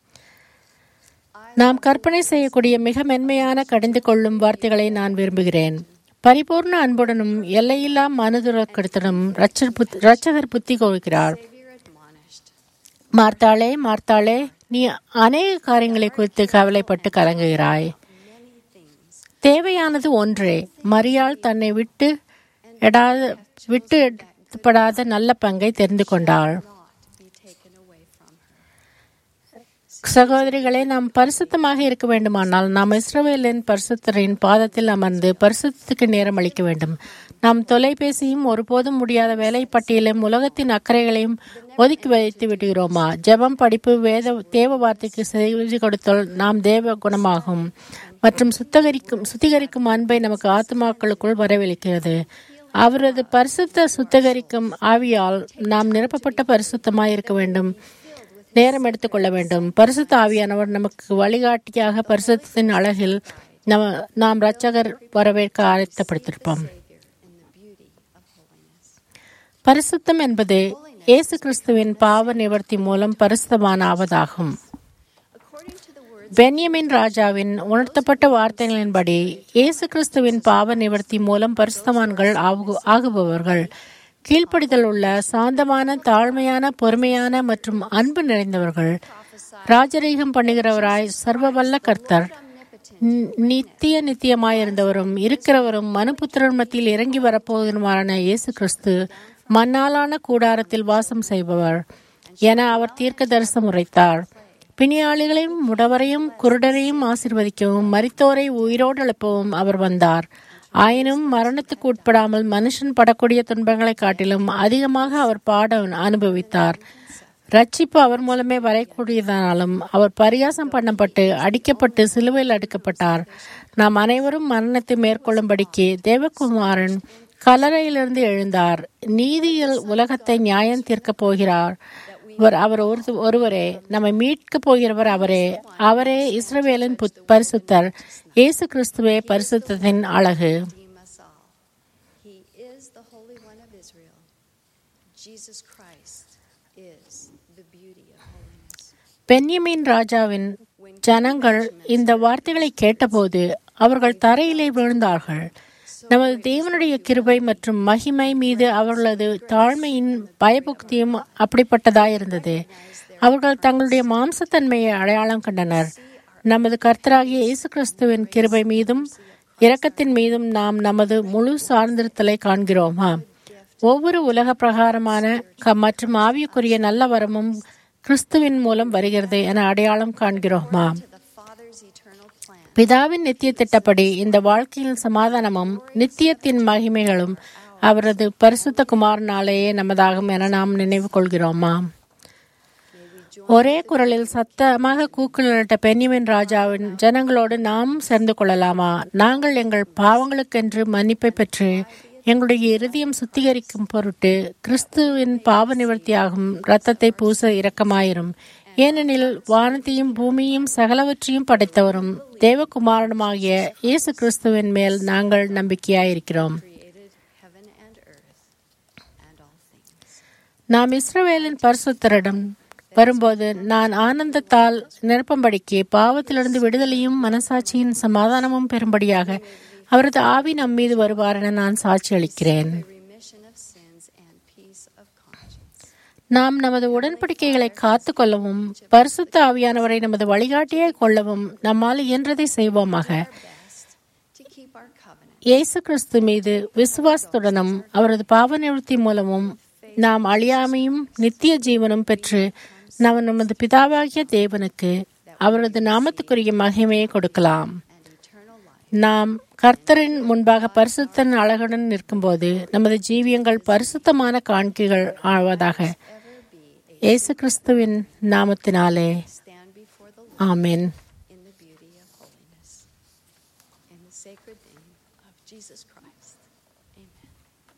நாம் கற்பனை செய்யக்கூடிய மிக மென்மையான கடிந்து கொள்ளும் வார்த்தைகளை நான் விரும்புகிறேன் பரிபூர்ண அன்புடனும் எல்லையில்லா மனதுரக்கத்துடனும் இரட்சகர் புத்தி கோருகிறார் Savior admonished, மார்த்தாளே மார்த்தாளே நீ அநேக காரியங்களை குறித்து கவலைப்பட்டு கலங்குகிறாய் தேவையானது ஒன்றே மரியாள் தன்னை விட்டு எடாத விட்டுப்படாத நல்ல பங்கை தெரிந்து கொண்டாள் be taken away from her. சகோதரிகளே நாம் பரிசுத்தமாக இருக்க வேண்டுமானால் நாம் இஸ்ரவேலின் பரிசுத்தரின் பாதத்தில் அமர்ந்து பரிசுத்தத்துக்கு நேரம் அளிக்க வேண்டும் நாம் தொலைபேசியும் ஒருபோதும் முடியாத வேலை பட்டியலும் உலகத்தின் அக்கறைகளையும் ஒதுக்கி வைத்து விடுகிறோமா ஜெபம் படிப்பு வேத தேவ வார்த்தைக்கு செய்தி கொடுத்தல் நாம் தேவ குணமாகும் மற்றும் சுத்தகரிக்கும் சுத்திகரிக்கும் அன்பை நமக்கு ஆத்மாக்களுக்குள் வரவழைக்கிறது அவரது பரிசுத்த சுத்திகரிக்கும் ஆவியால் நாம் நிரப்பப்பட்ட பரிசுத்தமாய் இருக்க வேண்டும் நேரம் எடுத்துக்கொள்ள வேண்டும் பரிசுத்த ஆவியானவர் நமக்கு வழிகாட்டியாக பரிசுத்தத்தின் அழகில் நம நாம் இரட்சகர் வரவேற்க ஆயத்தப்படுத்திருப்போம் பரிசுத்தம் என்பது இயேசு கிறிஸ்துவின் பாவ நிவர்த்தி மூலம் பரிசுத்தமான ஆவதாகும் பென்யமின் ராஜாவின் உணர்த்தப்பட்ட வார்த்தைகளின்படி இயேசு கிறிஸ்துவின் பாவ நிவர்த்தி மூலம் பரிசுத்தவான்கள் ஆகு- ஆகுபவர்கள் கீழ்ப்படிதல் உள்ள சாந்தமான தாழ்மையான பொறுமையான மற்றும் அன்பு நிறைந்தவர்கள் ராஜரீகம் பண்ணுகிறவராய் சர்வவல்ல கர்த்தர் நி- நித்திய நித்தியமாயிருந்தவரும் இருக்கிறவரும் மனுபுத்திரர் மத்தியில் இறங்கி வரப்போகிறவருமான இயேசு கிறிஸ்து மண்ணாலான கூடாரத்தில் வாசம் செய்பவர் என அவர் தீர்க்க தரிசனம் உரைத்தார் பிணியாளிகளையும் முடவரையும் குருடரையும் ஆசிர்வதிக்கவும் மரித்தோரை உயிரோடு எழுப்பவும் அவர் வந்தார் ஆயினும் மரணத்துக்கு உட்படாமல் மனுஷன் படக்கூடிய துன்பங்களை காட்டிலும் அதிகமாக அவர் பாட அனுபவித்தார் ரட்சிப்பு அவர் மூலமே வரக்கூடியதானாலும் அவர் பரியாசம் பண்ணப்பட்டு அடிக்கப்பட்டு சிலுவையில் அடுக்கப்பட்டார் நாம் அனைவரும் மரணத்தை மேற்கொள்ளும்படிக்கு தேவகுமாரன் கல்லறையிலிருந்து எழுந்தார் நீதியில் உலகத்தை நியாயம் தீர்க்கப் போகிறார் இவர் அவர் ஒரு ஒருவரே நம்மை மீட்கப் போகிறவர் அவரே அவரே இஸ்ரவேலின் புத்- பரிசுத்தர் இயேசு கிறிஸ்துவே பரிசுத்தத்தின் அழகு Redeem us all. He is the Holy One of Israel. Jesus Christ is the beauty of holiness. பென்யமீன் ராஜாவின் ஜனங்கள் இந்த வார்த்தைகளை கேட்டபோது அவர்கள் தரையிலே விழுந்தார்கள் நமது தேவனுடைய கிருபை மற்றும் மகிமை மீது அவர்களது தாழ்மையின் பயபக்தியும் அப்படிப்பட்டதாயிருந்தது அவர்கள் தங்களுடைய மாம்சத்தன்மையை அடையாளம் கண்டனர் நமது கர்த்தராகிய இயேசு கிறிஸ்துவின் கிருபை மீதும் இரக்கத்தின் மீதும் நாம் நமது முழு சார்ந்திருத்தலை காண்கிறோமா ஒவ்வொரு உலக பிரகாரமான க- மற்றும் ஆவியக்குரிய நல்ல வரமும் கிறிஸ்துவின் மூலம் வருகிறது என அடையாளம் காண்கிறோமா The Father's eternal plan. பிதாவின் நித்திய திட்டப்படி இந்த வாழ்க்கையின் சமாதானமும் நித்தியத்தின் மகிமைகளும் அவரது பரிசுத்த குமாரனாலேயே நமதாகும் என நாம் நினைவு கொள்கிறோமா ஒரே குரலில் சத்தமாக கூக்குரலிட்ட பென்யமின் ராஜாவின் ஜனங்களோடு நாம் சேர்ந்து கொள்ளலாமா நாங்கள் எங்கள் பாவங்களுக்கென்று மன்னிப்பை பெற்று எங்களுடைய இருதயம் சுத்திகரிக்கும் பொருட்டு கிறிஸ்துவின் பாவ நிவர்த்தியாகும் இரத்தத்தை பூச இரக்கமாயிரும் ஏனெனில் வானத்தையும் பூமியையும் சகலவற்றையும் படைத்தவரும் தேவகுமாரனுமாகிய இயேசு கிறிஸ்துவின் மேல் நாங்கள் நம்பிக்கையாயிருக்கிறோம் Created heaven and earth and all things. நாம் இஸ்ரவேலின் பரிசுத்தரிடம் வரும்போது நான் ஆனந்தத்தால் நிரப்பும்படிக்கு பாவத்திலிருந்து விடுதலையும் மனசாட்சியின் சமாதானமும் பெறும்படியாக அவரது ஆவி நம் மீது வருவார் என நான் சாட்சி அளிக்கிறேன் Remission of sins and peace of conscience. நாம் நமது உடன்படிக்கைகளை காத்து கொள்ளவும் பரிசுத்த ஆவியானவரை நமது வழிகாட்டியாய் கொள்ளவும் நம்மால் இயன்றதை செய்வோமாக To keep our covenant. இயேசு கிறிஸ்து மீது விசுவாசத்துடனும் அவரது பாவ நிவர்த்தி மூலமும் நாம் அழியாமையும் நித்திய ஜீவனும் பெற்று நாம் நமது பிதாவாகிய தேவனுக்கு அவரது நாமத்துக்குரிய மகிமையை கொடுக்கலாம் நாம் கர்த்தரின் முன்பாக பரிசுத்தன் அழகுடன் நிற்கும்போது நமது ஜீவியங்கள் பரிசுத்தமான காணிக்கைகள் ஆவதாக இயேசு கிறிஸ்துவின் நாமத்தினாலே Stand before the Lord amen in the beauty of holiness. In the sacred name of Jesus Christ. Amen.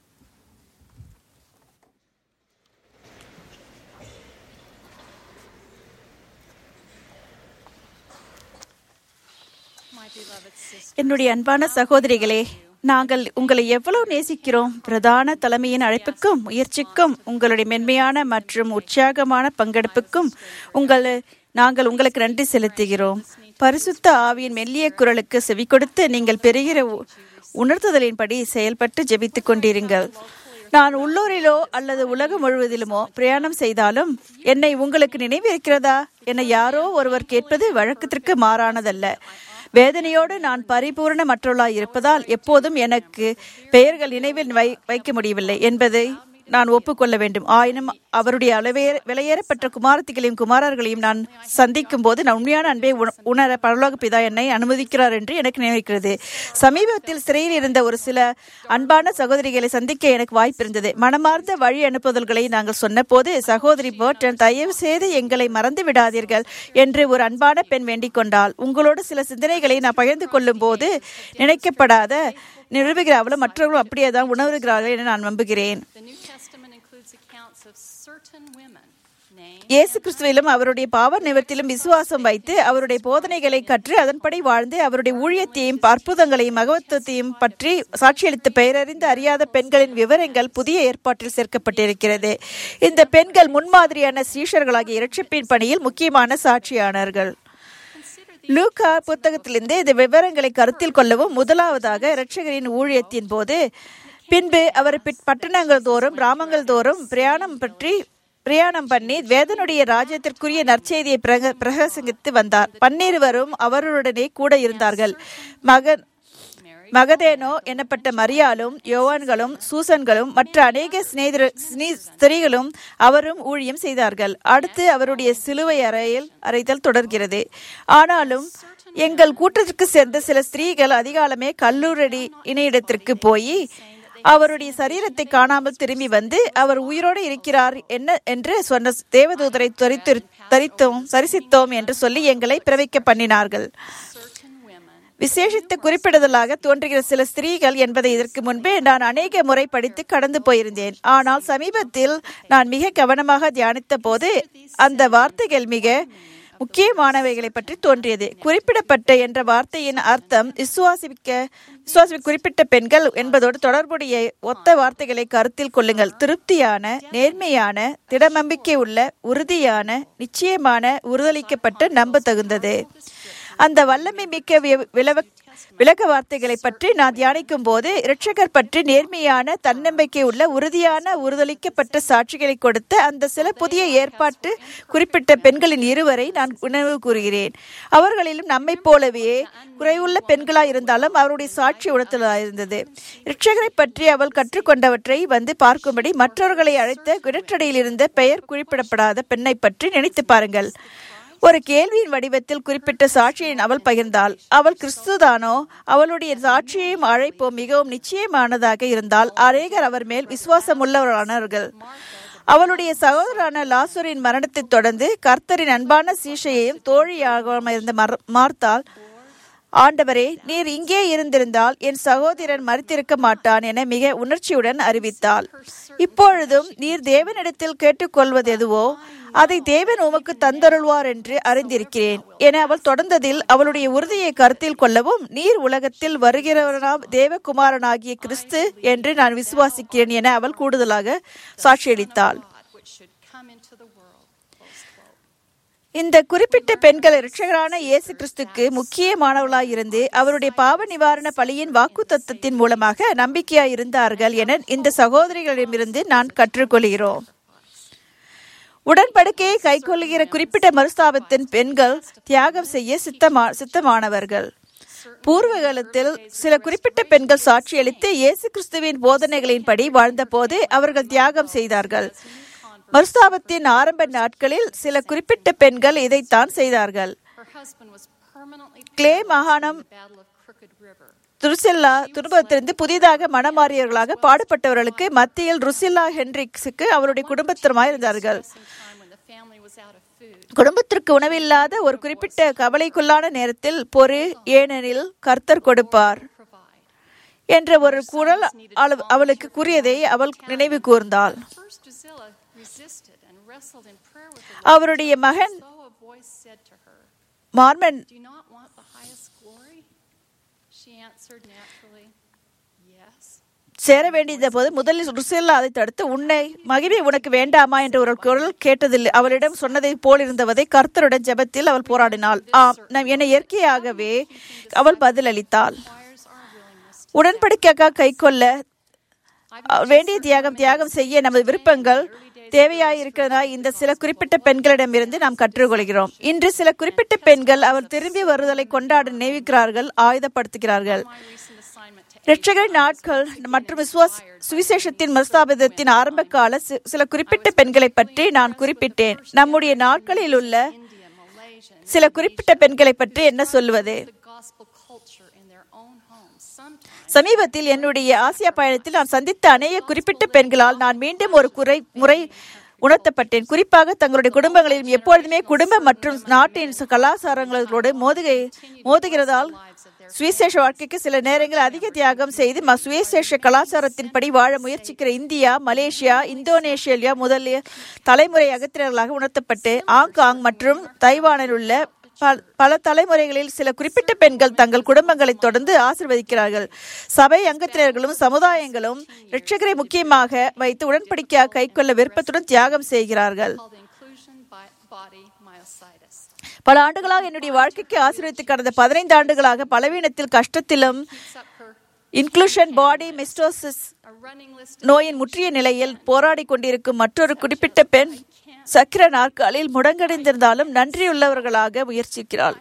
My beloved sister, என்னுடைய அன்பான சகோதரிகளே நாங்கள் உங்களை எவ்வளவு நேசிக்கிறோம் பிரதான தலைமையின் அழைப்புக்கும் முயற்சிக்கும் உங்களுடைய மென்மையான மற்றும் உற்சாகமான பங்கெடுப்புக்கும் உங்கள் நாங்கள் உங்களுக்கு நன்றி செலுத்துகிறோம் பரிசுத்த ஆவியின் மெல்லிய குரலுக்கு செவி கொடுத்து நீங்கள் பெறுகிற உ- உணர்த்துதலின்படி செயல்பட்டு ஜெபித்துக் கொண்டிருங்கள் நான் உள்ளூரிலோ அல்லது உலகம் முழுவதிலுமோ பிரயாணம் செய்தாலும் என்னை உங்களுக்கு நினைவு இருக்கிறதா என யாரோ ஒருவர் கேட்பது வழக்கத்திற்கு மாறானதல்ல வேதனையோடு நான் பரிபூரணமற்றவளாய் இருப்பதால் எப்போதும் எனக்கு பெயர்கள் நினைவில் வை வைக்க முடியவில்லை என்பதை நான் ஒப்புக்கொள்ள வேண்டும் ஆயினும் அவருடைய அளவே விலையேறப்பட்ட குமாரத்திகளையும் குமாரர்களையும் நான் சந்திக்கும் போது நான் உண்மையான அன்பை உண- உணர பரலோக பிதா என்னை அனுமதிக்கிறார் என்று எனக்கு நினைக்கிறது சமீபத்தில் சிறையில் இருந்த ஒரு சில அன்பான சகோதரிகளை சந்திக்க எனக்கு வாய்ப்பு இருந்தது மனமார்ந்த வழி அனுப்புதல்களை நாங்கள் சொன்னபோது சகோதரி போர்டன் தயவு செய்து எங்களை மறந்து விடாதீர்கள் என்று ஒரு அன்பான பெண் வேண்டிக் கொண்டாள் உங்களோடு சில சிந்தனைகளை நான் பகிர்ந்து கொள்ளும் போது நினைக்கப்படாத நிரூபிக்கிற அவளும் மற்றவர்களும் அப்படியே தான் உணர்கிறார்கள் என நான் நம்புகிறேன் The New Testament includes accounts of certain women named இயேசு கிறிஸ்துவிலும் அவருடைய பாவ நிவர்த்தியிலும் விசுவாசம் வைத்து அவருடைய போதனைகளை கற்று அதன்படி வாழ்ந்து அவருடைய ஊழியத்தையும் அற்புதங்களையும் மகத்துவத்தையும் பற்றி சாட்சியளித்து பெயரறிந்து அறியாத பெண்களின் விவரங்கள் புதிய ஏற்பாட்டில் சேர்க்கப்பட்டிருக்கிறது இந்த பெண்கள் முன்மாதிரியான சீஷர்களாகிய இரட்சிப்பின் பணியில் முக்கியமான சாட்சியானார்கள் லூக்கா புத்தகத்திலிருந்து இந்த விவரங்களை கருத்தில் கொள்ளவும் முதலாவதாக இரட்சகரின் ஊழியத்தின் போது பின்பு அவர் பிட்- பட்டணங்கள் தோறும் கிராமங்கள் தோறும் பிரயாணம் பற்றி பிரயாணம் பண்ணி வேதனுடைய ராஜ்யத்திற்குரிய நற்செய்தியை பிரக பிரகசங்கித்து வந்தார் பன்னிருவரும் அவருடனே கூட இருந்தார்கள் மகன் மகதேனோ எனப்பட்ட மரியாலும் யோவான்களும் சூசன்களும் மற்ற அநேக சிநேகிதர சிநீ- ஸ்திரீகளும் அவரும் ஊழியம் செய்தார்கள் அடுத்து அவருடைய சிலுவை அறையில் அறைதல் தொடர்கிறது ஆனாலும் எங்கள் கூட்டத்திற்கு சேர்ந்த சில ஸ்திரீகள் அதிகாலமே கல்லூரடி இணையிடத்திற்கு போய் அவருடைய சரீரத்தை காணாமல் திரும்பி வந்து அவர் உயிரோடு இருக்கிறார் என்ன என்று சொன்ன தேவதூதரை தரித்து தரித்தோம் சரிசித்தோம் என்று சொல்லி எங்களை பிறவிக்க பண்ணினார்கள் certain women விசேஷித்து குறிப்பிடுதலாக தோன்றுகிற சில ஸ்திரீகள் என்பதை இதற்கு முன்பே நான் அநேக முறை படித்து கடந்து போயிருந்தேன் ஆனால் சமீபத்தில் நான் மிக கவனமாக தியானித்த போது அந்த வார்த்தைகள் மிக முக்கியமானவைகளை பற்றி தோன்றியது குறிப்பிடப்பட்ட என்ற வார்த்தையின் அர்த்தம் விசுவாசிக்க விசுவாசி குறிப்பிட்ட பெண்கள் என்பதோடு தொடர்புடைய ஒத்த வார்த்தைகளை கருத்தில் கொள்ளுங்கள் திருப்தியான நேர்மையான திடநம்பிக்கை உள்ள உறுதியான நிச்சயமான உறுதளிக்கப்பட்ட நம்ப தகுந்தது அந்த வல்லமை மிக்க வி- விளவ- விளக்க வார்த்தைகளை பற்றி நான் தியானிக்கும் போது இரட்சகர் பற்றி நேர்மையான தன்னம்பிக்கை உள்ள உறுதியான உறுதளிக்கப்பட்ட சாட்சிகளை கொடுத்த அந்த சில புதிய ஏற்பாட்டு குறிப்பிட்ட பெண்களின் இருவரை நான் உணவு கூறுகிறேன் அவர்களிலும் நம்மைப் போலவே குறைவுள்ள பெண்களாய் இருந்தாலும் அவருடைய சாட்சி உணர்த்தலாயிருந்தது இரட்சகரை பற்றி அவள் கற்றுக்கொண்டவற்றை வந்து பார்க்கும்படி மற்றவர்களை அழைத்த கிணற்றடியில் இருந்த பெயர் குறிப்பிடப்படாத பெண்ணை பற்றி நினைத்து பாருங்கள் ஒரு கேள்வியின் வடிவத்தில் குறிப்பிட்ட சாட்சியை அவள் பகிர்ந்தாள் அவள் கிறிஸ்துதானோ அவளுடைய சாட்சியையும் அழைப்போம் மிகவும் நிச்சயமானதாக இருந்தால் அநேகர் அவர் மேல் விசுவாசமுள்ளவரானார்கள் அவளுடைய சகோதரான லாசரின் மரணத்தைத் தொடர்ந்து கர்த்தரின் அன்பான சீஷையையும் தோழியாக இருந்த மர- மார்த்தாள் ஆண்டவரே நீர் இங்கே இருந்திருந்தால் என் சகோதரன் மறித்திருக்க மாட்டான் என மிக உணர்ச்சியுடன் அறிவித்தாள் இப்பொழுதும் நீர் தேவனிடத்தில் கேட்டுக்கொள்வது எதுவோ அதை தேவன் உமக்கு தந்தருள்வார் என்று அறிந்திருக்கிறேன் என அவள் தொடர்ந்ததில் அவளுடைய உறுதியை கருத்தில் கொள்ளவும் நீர் உலகத்தில் வருகிறவராம் தேவகுமாரனாகிய கிறிஸ்து என்று நான் விசுவாசிக்கிறேன் என அவள் கூடுதலாக சாட்சியளித்தாள் God which should come into the world. Close quote. இந்த குறிப்பிட்ட பெண்கள் இரட்சகரான இயேசு கிறிஸ்துக்கு முக்கியமானவர்களாய் இருந்து அவருடைய பாவ நிவாரண பலியின் வாக்கு தத்தத்தின் மூலமாக நம்பிக்கையாய் இருந்தார்கள் என இந்த சகோதரிகளிடமிருந்து நான் கற்றுக்கொள்கிறோம் உடன்படிக்கையை கைக்கொள்ளுகிற குறிப்பிட்ட மறுஸ்தாபத்தின் பெண்கள் தியாகம் செய்ய சித்தமா சித்தமானவர்கள் பூர்வ காலத்தில் சில குறிப்பிட்ட பெண்கள் சாட்சியளித்து இயேசு கிறிஸ்துவின் போதனைகளின்படி வாழ்ந்தபோது அவர்கள் தியாகம் செய்தார்கள் மறுஸ்தாபத்தின் ஆரம்ப நாட்களில் சில குறிப்பிட்ட பெண்கள் இதைத்தான் செய்தார்கள் Her husband was permanently Clay paralyzed மாகாணம் in the Battle of Crooked River. Drusilla துன்பத்திலிருந்து புதிதாக மனமாறியவர்களாக பாடுபட்டவர்களுக்கு மத்தியில் ருசில்லா ஹென்ரிக்ஸுக்கு அவருடைய குடும்பத்தினருமாய் இருந்தார்கள் Sometime when the family was out of food. குடும்பத்திற்கு உணவில்லாத ஒரு குறிப்பிட்ட கவலைக்குள்ளான நேரத்தில் பொறு ஏனெனில் கர்த்தர் கொடுப்பார் Provide. என்ற ஒரு குரல் அவ- அவளுக்கு கூறியதை அவள் நினைவு கூர்ந்தாள் First Drusilla resisted and wrestled in prayer with the Lord. அவருடைய மகன் So a voice said to her, Mormon Do you not want the highest glory? She answered naturally, Yes. சேர வேண்டியத போது முதலில் ருசில்லா அதை தடுத்து உன்னை மகிமை உனக்கு வேண்டாமா என்ற ஒரு குரல் கேட்டதில்லை அவளிடம் சொன்னதை போல் இருந்தவதை கர்த்தருடன் ஜெபத்தில் அவள் போராடினாள் ஆம் நம் என இயற்கையாகவே அவள் பதிலளித்தாள் Requires our willingness to உடன்படிக்கைக்காக கைக்கொள்ள அஹ், வேண்டிய தியாகம் தியாகம் செய்ய நமது விருப்பங்கள் தேவையாயிருக்கிறதா இந்த சில குறிப்பிட்ட பெண்களிடமிருந்து நாம் கற்றுக்கொள்கிறோம் இன்று சில குறிப்பிட்ட பெண்கள் அவர் திரும்பி வருதலை கொண்டாட நினைவுகிறார்கள் ஆயுதப்படுத்துகிறார்கள் இரட்சகர் நாட்கள் மற்றும் விசுவாஸ் சுவிசேஷத்தின் மஸ்தாபிதத்தின் ஆரம்ப கால சி- சில குறிப்பிட்ட பெண்களை பற்றி நான் குறிப்பிட்டேன் நம்முடைய நாட்களில் உள்ள சில குறிப்பிட்ட பெண்களை பற்றி என்ன சொல்லுவது gospel culture in their own homes. Sometimes சமீபத்தில் என்னுடைய ஆசியா பயணத்தில் நான் சந்தித்த அநேக குறிப்பிட்ட பெண்களால் நான் மீண்டும் ஒரு குறை முறை உணர்த்தப்பட்டேன் குறிப்பாக தங்களுடைய குடும்பங்களிலும் எப்பொழுதுமே குடும்ப மற்றும் நாட்டின் கலாச்சாரங்களோடு மோதுகை மோதுகிறதால் சுவிசேஷ வாழ்க்கைக்கு சில நேரங்களில் அதிக தியாகம் செய்து ம- சுவிசேஷ கலாச்சாரத்தின்படி வாழ முயற்சிக்கிற இந்தியா மலேசியா இந்தோனேஷியா முதலிய தலைமுறை அகத்தினர்களாக உணர்த்தப்பட்டு ஆங்காங் மற்றும் தைவானில் உள்ள பல- பல தலைமுறைகளில் சில குறிப்பிட்ட பெண்கள் தங்கள் குடும்பங்களை தொடர்ந்து ஆசிர்வதிக்கிறார்கள் சபை அங்கத்தினர்களும் சமுதாயங்களும் இரட்சகரை முக்கியமாக வைத்து உடன்படிக்கையாக கைக்கொள்ள விருப்பத்துடன் தியாகம் செய்கிறார்கள் called inclusion by body myositis. பல ஆண்டுகளாக என்னுடைய வாழ்க்கைக்கு ஆசீர்வதித்து கடந்த பதினைந்து ஆண்டுகளாக பலவீனத்தில் கஷ்டத்திலும் Keeps up her inclusion body myositis a running list நோயின் முற்றிய நிலையில் போராடி கொண்டிருக்கும் மற்றொரு குறிப்பிட்ட பெண் சக்கர நாற்காலில் முடங்கடைந்திருந்தாலும் நன்றியுள்ளவர்களாக முயற்சிக்கிறாள்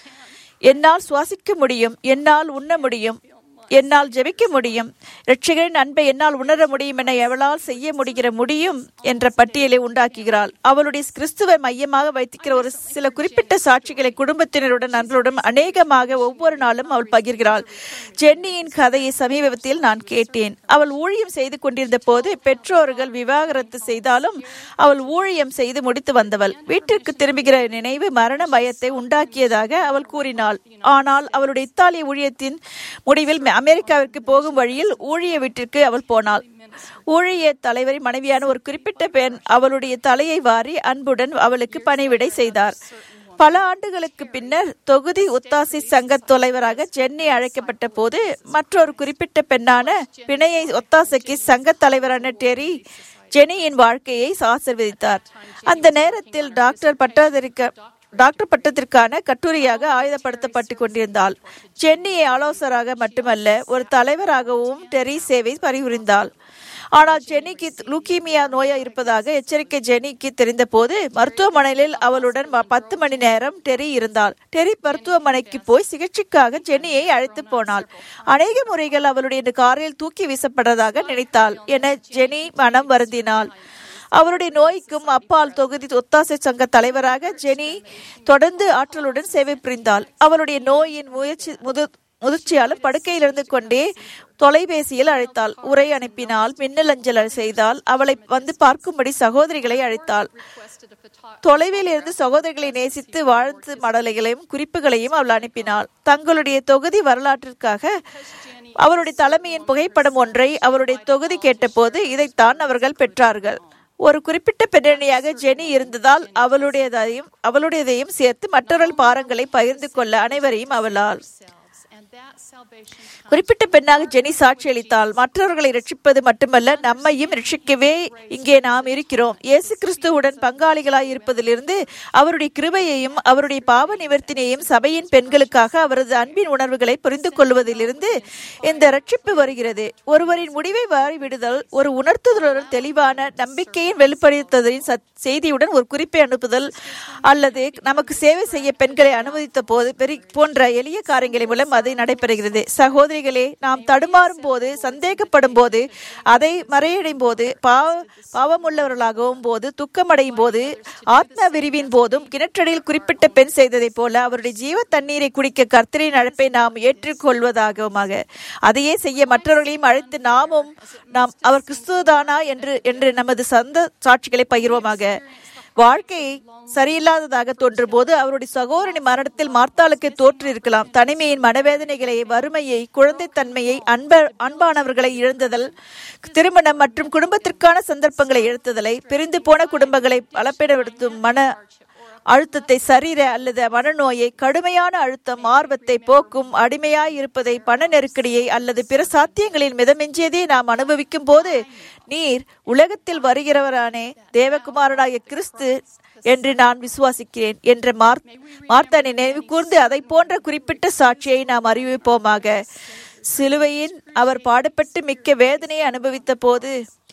என்னால் சுவாசிக்க முடியும் என்னால் உண்ண முடியும் என்னால் ஜெபிக்க முடியும் இரட்சகரின் அன்பை என்னால் உணர முடியும் என எவளால் செய்ய முடிகிற முடியும் என்ற பட்டியலை உண்டாக்குகிறாள் அவளுடைய கிறிஸ்துவை மையமாக வைத்திருக்கிற ஒரு சில குறிப்பிட்ட சாட்சிகளை குடும்பத்தினருடன் நண்பர்களுடன் அநேகமாக ஒவ்வொரு நாளும் அவள் பகிர்கிறாள் ஜென்னியின் கதையை சமீபத்தில் நான் கேட்டேன் அவள் ஊழியம் செய்து கொண்டிருந்த போது பெற்றோர்கள் விவாகரத்து செய்தாலும் அவள் ஊழியம் செய்து முடித்து வந்தவள் வீட்டிற்கு திரும்புகிற நினைவு மரண பயத்தை உண்டாக்கியதாக அவள் கூறினாள் ஆனால் அவளுடைய இத்தாலிய ஊழியத்தின் முடிவில் மெ- அமெரிக்காவிற்கு போகும் வழியில் ஊழிய வீட்டிற்கு அவள் போனாள் ஊழிய தலைவரின் மனைவியான ஒரு குறிப்பிட்ட பெண் அவளுடைய தலையை வாரி அன்புடன் அவளுக்கு பணிவிடை செய்தார் பல ஆண்டுகளுக்கு பின்னர் தொகுதி ஒத்தாசி சங்க தலைவராக ஜென்னி அழைக்கப்பட்ட போது மற்றொரு குறிப்பிட்ட பெண்ணான பிணையை ஒத்தாசைக்கு சங்க தலைவரான டெரி ஜெனியின் வாழ்க்கையை ஆசிர்வதித்தார் அந்த நேரத்தில் டாக்டர் பட்டாதரிக்க டாக்டர் பட்டத்திற்கான கட்டுரையாக ஆயுதப்படுத்தப்பட்டு கொண்டிருந்தாள் சென்னியை ஆலோசகராக மட்டுமல்ல ஒரு தலைவராகவும் டெரி சேவை பரிபுரிந்தாள் ஆனால் ஜெனிக்கு லூக்கீமியா நோயா இருப்பதாக எச்சரிக்கை ஜெனிக்கு தெரிந்தபோது மருத்துவமனையில் அவளுடன் ம- பத்து மணி நேரம் டெரி இருந்தாள் டெரி மருத்துவமனைக்கு போய் சிகிச்சைக்காக ஜெனியை அழைத்து போனாள் அநேக முறைகள் அவளுடைய காரில் தூக்கி வீசப்பட்டதாக நினைத்தாள் என ஜெனி மனம் வருந்தினாள் அவருடைய நோய்க்கும் அப்பால் தொகுதி ஒத்தாசை சங்க தலைவராக ஜெனி தொடர்ந்து ஆற்றலுடன் சேவை புரிந்தாள் அவளுடைய நோயின் முயற்சி முது முதிர்ச்சியாலும் படுக்கையில் இருந்து கொண்டே தொலைபேசியில் அழைத்தாள் உரை அனுப்பினால் மின்னல் அஞ்சல் செய்தால் அவளை வந்து பார்க்கும்படி சகோதரிகளை அழைத்தாள் requested a photographer. தொலைவில் இருந்து சகோதரிகளை நேசித்து வாழ்த்து மடலைகளையும் குறிப்புகளையும் அவள் அனுப்பினாள் தங்களுடைய தொகுதி வரலாற்றிற்காக அவருடைய தலைமையின் புகைப்படம் ஒன்றை அவருடைய தொகுதி கேட்டபோது இதைத்தான் அவர்கள் பெற்றார்கள் ஒரு குறிப்பிட்ட பெண்ணணியாக ஜெனி இருந்ததால் அவளுடையதையும் அவளுடையதையும் சேர்த்து மற்றவர்கள் பாரங்களை பகிர்ந்து கொள்ள அனைவரையும் அவளால் And that salvation comes குறிப்பிட்ட பெண்ணாக ஜெனி சாட்சியளித்தால் மற்றவர்களை ரட்சிப்பது மட்டுமல்ல நம்மையும் ரட்சிக்கவே இங்கே நாம் இருக்கிறோம் இயேசு கிறிஸ்துவுடன் பங்காளிகளாய் இருப்பதிலிருந்து அவருடைய கிருபையையும் அவருடைய பாவ நிவர்த்தினையும் சபையின் பெண்களுக்காக அவரது அன்பின் உணர்வுகளை புரிந்து கொள்வதிலிருந்து இந்த ரட்சிப்பு வருகிறது ஒருவரின் முடிவை வாரிவிடுதல் ஒரு உணர்த்துதலுடன் தெளிவான நம்பிக்கையின் வெளிப்படுத்தலின் சத்- செய்தியுடன் ஒரு குறிப்பை அனுப்புதல் அல்லது நமக்கு சேவை செய்ய பெண்களை அனுமதித்த போது பெரி போன்ற எளிய காரியங்களை மூலம் அது நடைபெறுகிறது சகோதரிகளே நாம் தடுமாறும் போது சந்தேகப்படும் போது அதை மறையடையும் போது பாவ பாவமுள்ளவர்களாகவும் போது துக்கமடையும் போது ஆத்ம விரிவின் போதும் கிணற்றடியில் குறிப்பிட்ட பெண் செய்ததைப் போல அவருடைய ஜீவ தண்ணீரை குடிக்க கர்த்தரின் அழைப்பை நாம் ஏற்றுக்கொள்வதாகவுமாக அதையே செய்ய மற்றவர்களையும் அழைத்து நாமும் நாம் அவர் கிறிஸ்துவதானா என்று என்று நமது சொந்த சாட்சிகளை பகிர்வோமாக வாழ்க்கை சரியில்லாததாக தோன்றும் போது அவருடைய சகோதரனி மரணத்தில் மார்த்தாளுக்கு தோற்று இருக்கலாம் தனிமையின் மனவேதனைகளை வறுமையை குழந்தைத்தன்மையை அன்ப அன்பானவர்களை இழந்ததல் திருமணம் மற்றும் குடும்பத்திற்கான சந்தர்ப்பங்களை இழந்ததலை பிரிந்து போன குடும்பங்களை பலப்படப்படுத்தும் மன அழுத்தத்தை சரீர அல்லது மனநோயை கடுமையான அழுத்தம் ஆர்வத்தை போக்கும் அடிமையாய் இருப்பதை பண நெருக்கடியை அல்லது பிற சாத்தியங்களின் மிதமெஞ்சியதை நாம் அனுபவிக்கும் போது நீர் உலகத்தில் வருகிறவரானே தேவகுமாரனாகிய கிறிஸ்து என்று நான் விசுவாசிக்கிறேன் என்ற மார் மார்த்தானை நினைவு கூர்ந்து அதை போன்ற குறிப்பிட்ட சாட்சியை நாம் அறிவிப்போமாக சிலுவையின் அவர் பாடுபட்டு மிக்க வேதனையை அனுபவித்த போது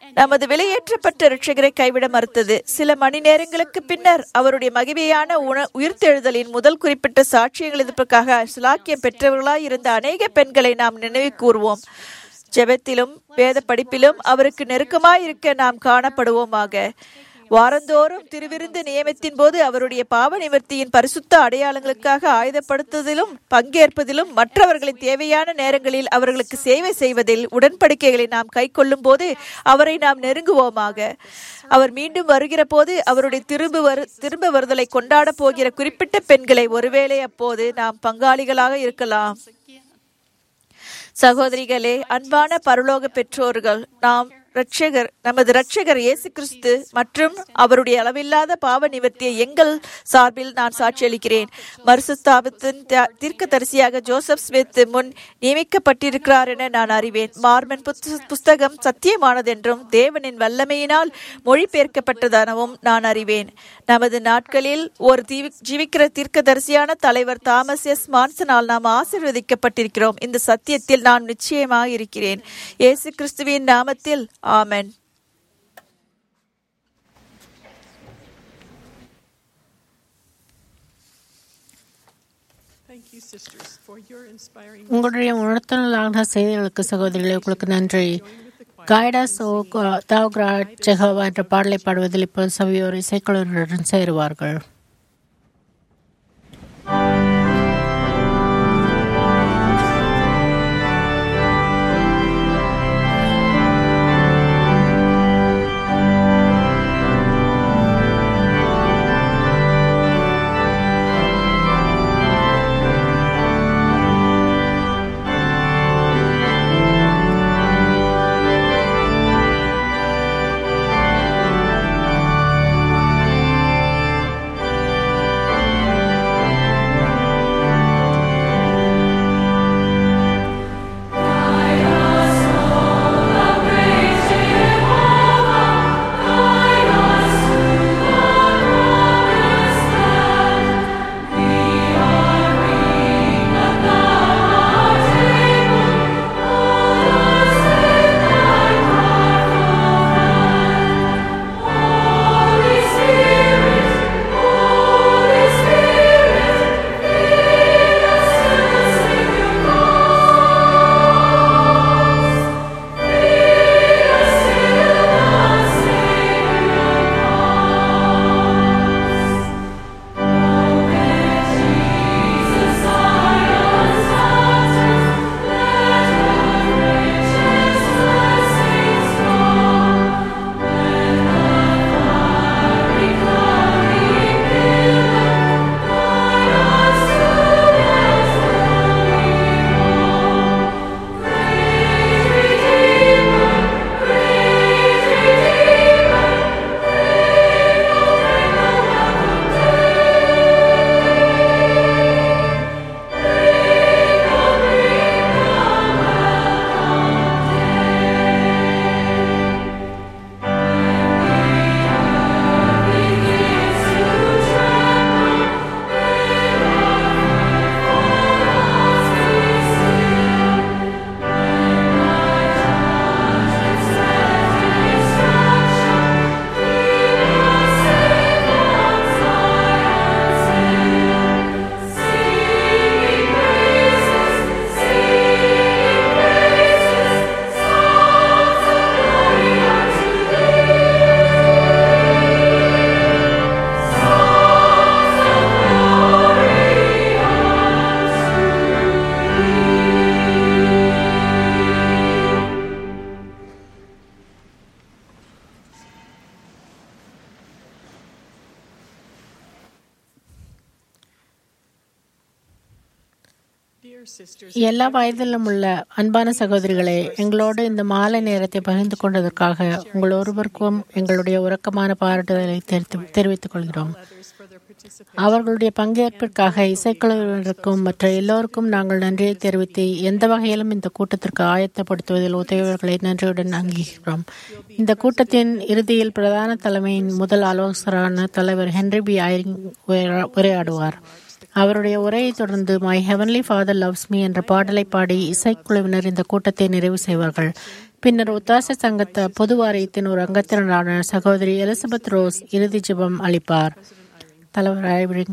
நமது வெளியேற்றப்பட்ட இரட்சகரை கைவிட மறுத்தது சில மணி நேரங்களுக்கு பின்னர் அவருடைய மகிமையான உண உயிர்த்தெழுதலின் முதல் குறிப்பிட்ட சாட்சியங்கள் எதிர்ப்புக்காக சுலாக்கியம் பெற்றவர்களாய் இருந்த அநேக பெண்களை நாம் நினைவு கூறுவோம் ஜெபத்திலும் வேத படிப்பிலும் அவருக்கு நெருக்கமாய் இருக்க நாம் காணப்படுவோமாக வாரந்தோறும் திருவிருந்து நியமத்தின் போது அவருடைய பாவ நிவர்த்தியின் பரிசுத்த அடையாளங்களுக்காக ஆயுதப்படுத்துவதிலும் பங்கேற்பதிலும் மற்றவர்களின் தேவையான நேரங்களில் அவர்களுக்கு சேவை செய்வதில் உடன்படிக்கைகளை நாம் கை கொள்ளும் போது அவரை நாம் நெருங்குவோமாக அவர் மீண்டும் வருகிற போது அவருடைய திரும்ப வரு திரும்ப வருதலை கொண்டாட போகிற குறிப்பிட்ட பெண்களை ஒருவேளை அப்போது நாம் பங்காளிகளாக இருக்கலாம் சகோதரிகளே அன்பான பரலோக பெற்றோர்கள் நாம் ரட்சகர் நமது ரட்சகர் இயேசு கிறிஸ்து மற்றும் அவருடைய அளவில்லாத பாவ நிவர்த்தியை எங்கள் சார்பில் நான் சாட்சியளிக்கிறேன் மறுசுஸ்தாபத்தின் தீர்க்க தரிசியாக ஜோசப் ஸ்மித் முன் நியமிக்கப்பட்டிருக்கிறார் என நான் அறிவேன் மார்மன் புத்த- புஸ்தகம் சத்தியமானதென்றும் தேவனின் வல்லமையினால் மொழிபெயர்க்கப்பட்டதெனவும் நான் அறிவேன் நமது நாட்களில் ஒரு தீவி- ஜீவிக்கிற தீர்க்கதரிசியான தலைவர் தாமஸ் எஸ் மான்சனால் நாம் ஆசீர்வதிக்கப்பட்டிருக்கிறோம் இந்த சத்தியத்தில் நான் நிச்சயமாக இருக்கிறேன் இயேசு கிறிஸ்துவின் நாமத்தில் ஆமென் Thank you, sisters, for your inspiring உங்களுடைய உணர்த்தலான செய்திகளுக்கு சகோதரிகளே உங்களுக்கு நன்றி கைடாஸ் ஓ தாவ்கிரா ஜெகவா என்ற பாடலை பாடுவதில் இப்போது சவியோர் இசைக்குழுவினருடன் சேருவார்கள் dear sisters. எல்லா வயதிலும் உள்ள அன்பான சகோதரிகளே எங்களோடு இந்த மாலை நேரத்தை பகிர்ந்து கொண்டதற்காக உங்கள் ஒருவருக்கும் எங்களுடைய உறக்கமான பாராட்டுதலை தெரிவித்து- தெரிவித்துக் கொள்கிறோம் Others for their participation. அவர்களுடைய பங்கேற்பிற்காக இசைக்குழுவினருக்கும் மற்ற எல்லோருக்கும் நாங்கள் நன்றியை தெரிவித்து எந்த வகையிலும் இந்த கூட்டத்திற்கு ஆயத்தப்படுத்துவதில் உதவியவர்களை நன்றியுடன் அங்கீகிறோம் இந்த கூட்டத்தின் இறுதியில் பிரதான தலைமையின் முதல் ஆலோசகரான தலைவர் ஹென்ரி பி ஐரிங் உரையா- உரையாடுவார் அவருடைய உரையை தொடர்ந்து my heavenly father loves me என்ற பாடலை பாடி இசைக்குழுவினர் இந்த கூட்டத்தை நிறைவு செய்வார்கள் பின்னர் ஒத்தாச சங்கத்த பொது வாரியத்தின் ஒரு அங்கத்தினரான சகோதரி எலிசபெத் ரோஸ் இறுதி ஜெபம் அளிப்பார் தலைவர் ஐவரிங்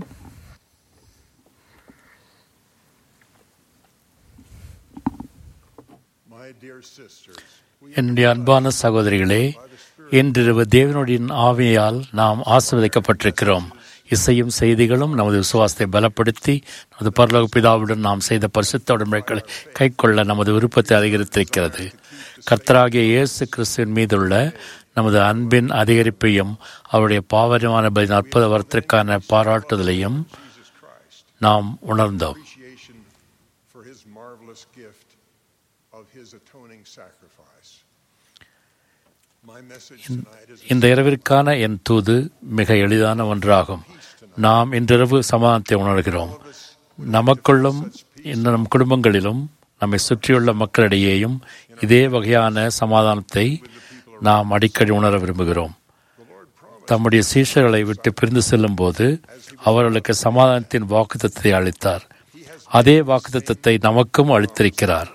My dear sisters, we என்னுடைய அன்பான சகோதரிகளே இன்றிரவு தேவனுடைய ஆவியால் நாம் ஆசீர்வதிக்கப்பட்டிருக்கிறோம் இசையும் செய்திகளும் நமது விசுவாசத்தை பலப்படுத்தி நமது பரலோக பிதாவுடன் நாம் செய்த பரிசுத்த உடன்படிக்கைகளை கைக்கொள்ள நமது விருப்பத்தை அதிகரித்திருக்கிறது கர்த்தராகிய இயேசு கிறிஸ்துவின் மீதுள்ள நமது அன்பின் அதிகரிப்பையும் அவருடைய பாவனமான பலி அற்புத வரத்திற்கான பாராட்டுதலையும் நாம் உணர்ந்தோம் appreciation for his marvelous gift of his atoning sacrifice. My message tonight is இந்த இரவிற்கான என் தூது மிக எளிதான ஒன்றாகும் நாம் இன்றிரவு சமாதானத்தை உணர்கிறோம் நமக்குள்ளும் இன்னும் நம் குடும்பங்களிலும் நம்மை சுற்றியுள்ள மக்களிடையேயும் இதே வகையான சமாதானத்தை நாம் அடிக்கடி உணர விரும்புகிறோம் தம்முடைய சீஷர்களை விட்டு பிரிந்து செல்லும் போது அவர்களுக்கு சமாதானத்தின் வாக்குத்தத்தை அளித்தார் அதே வாக்குத்தத்தை நமக்கும் அளித்திருக்கிறார்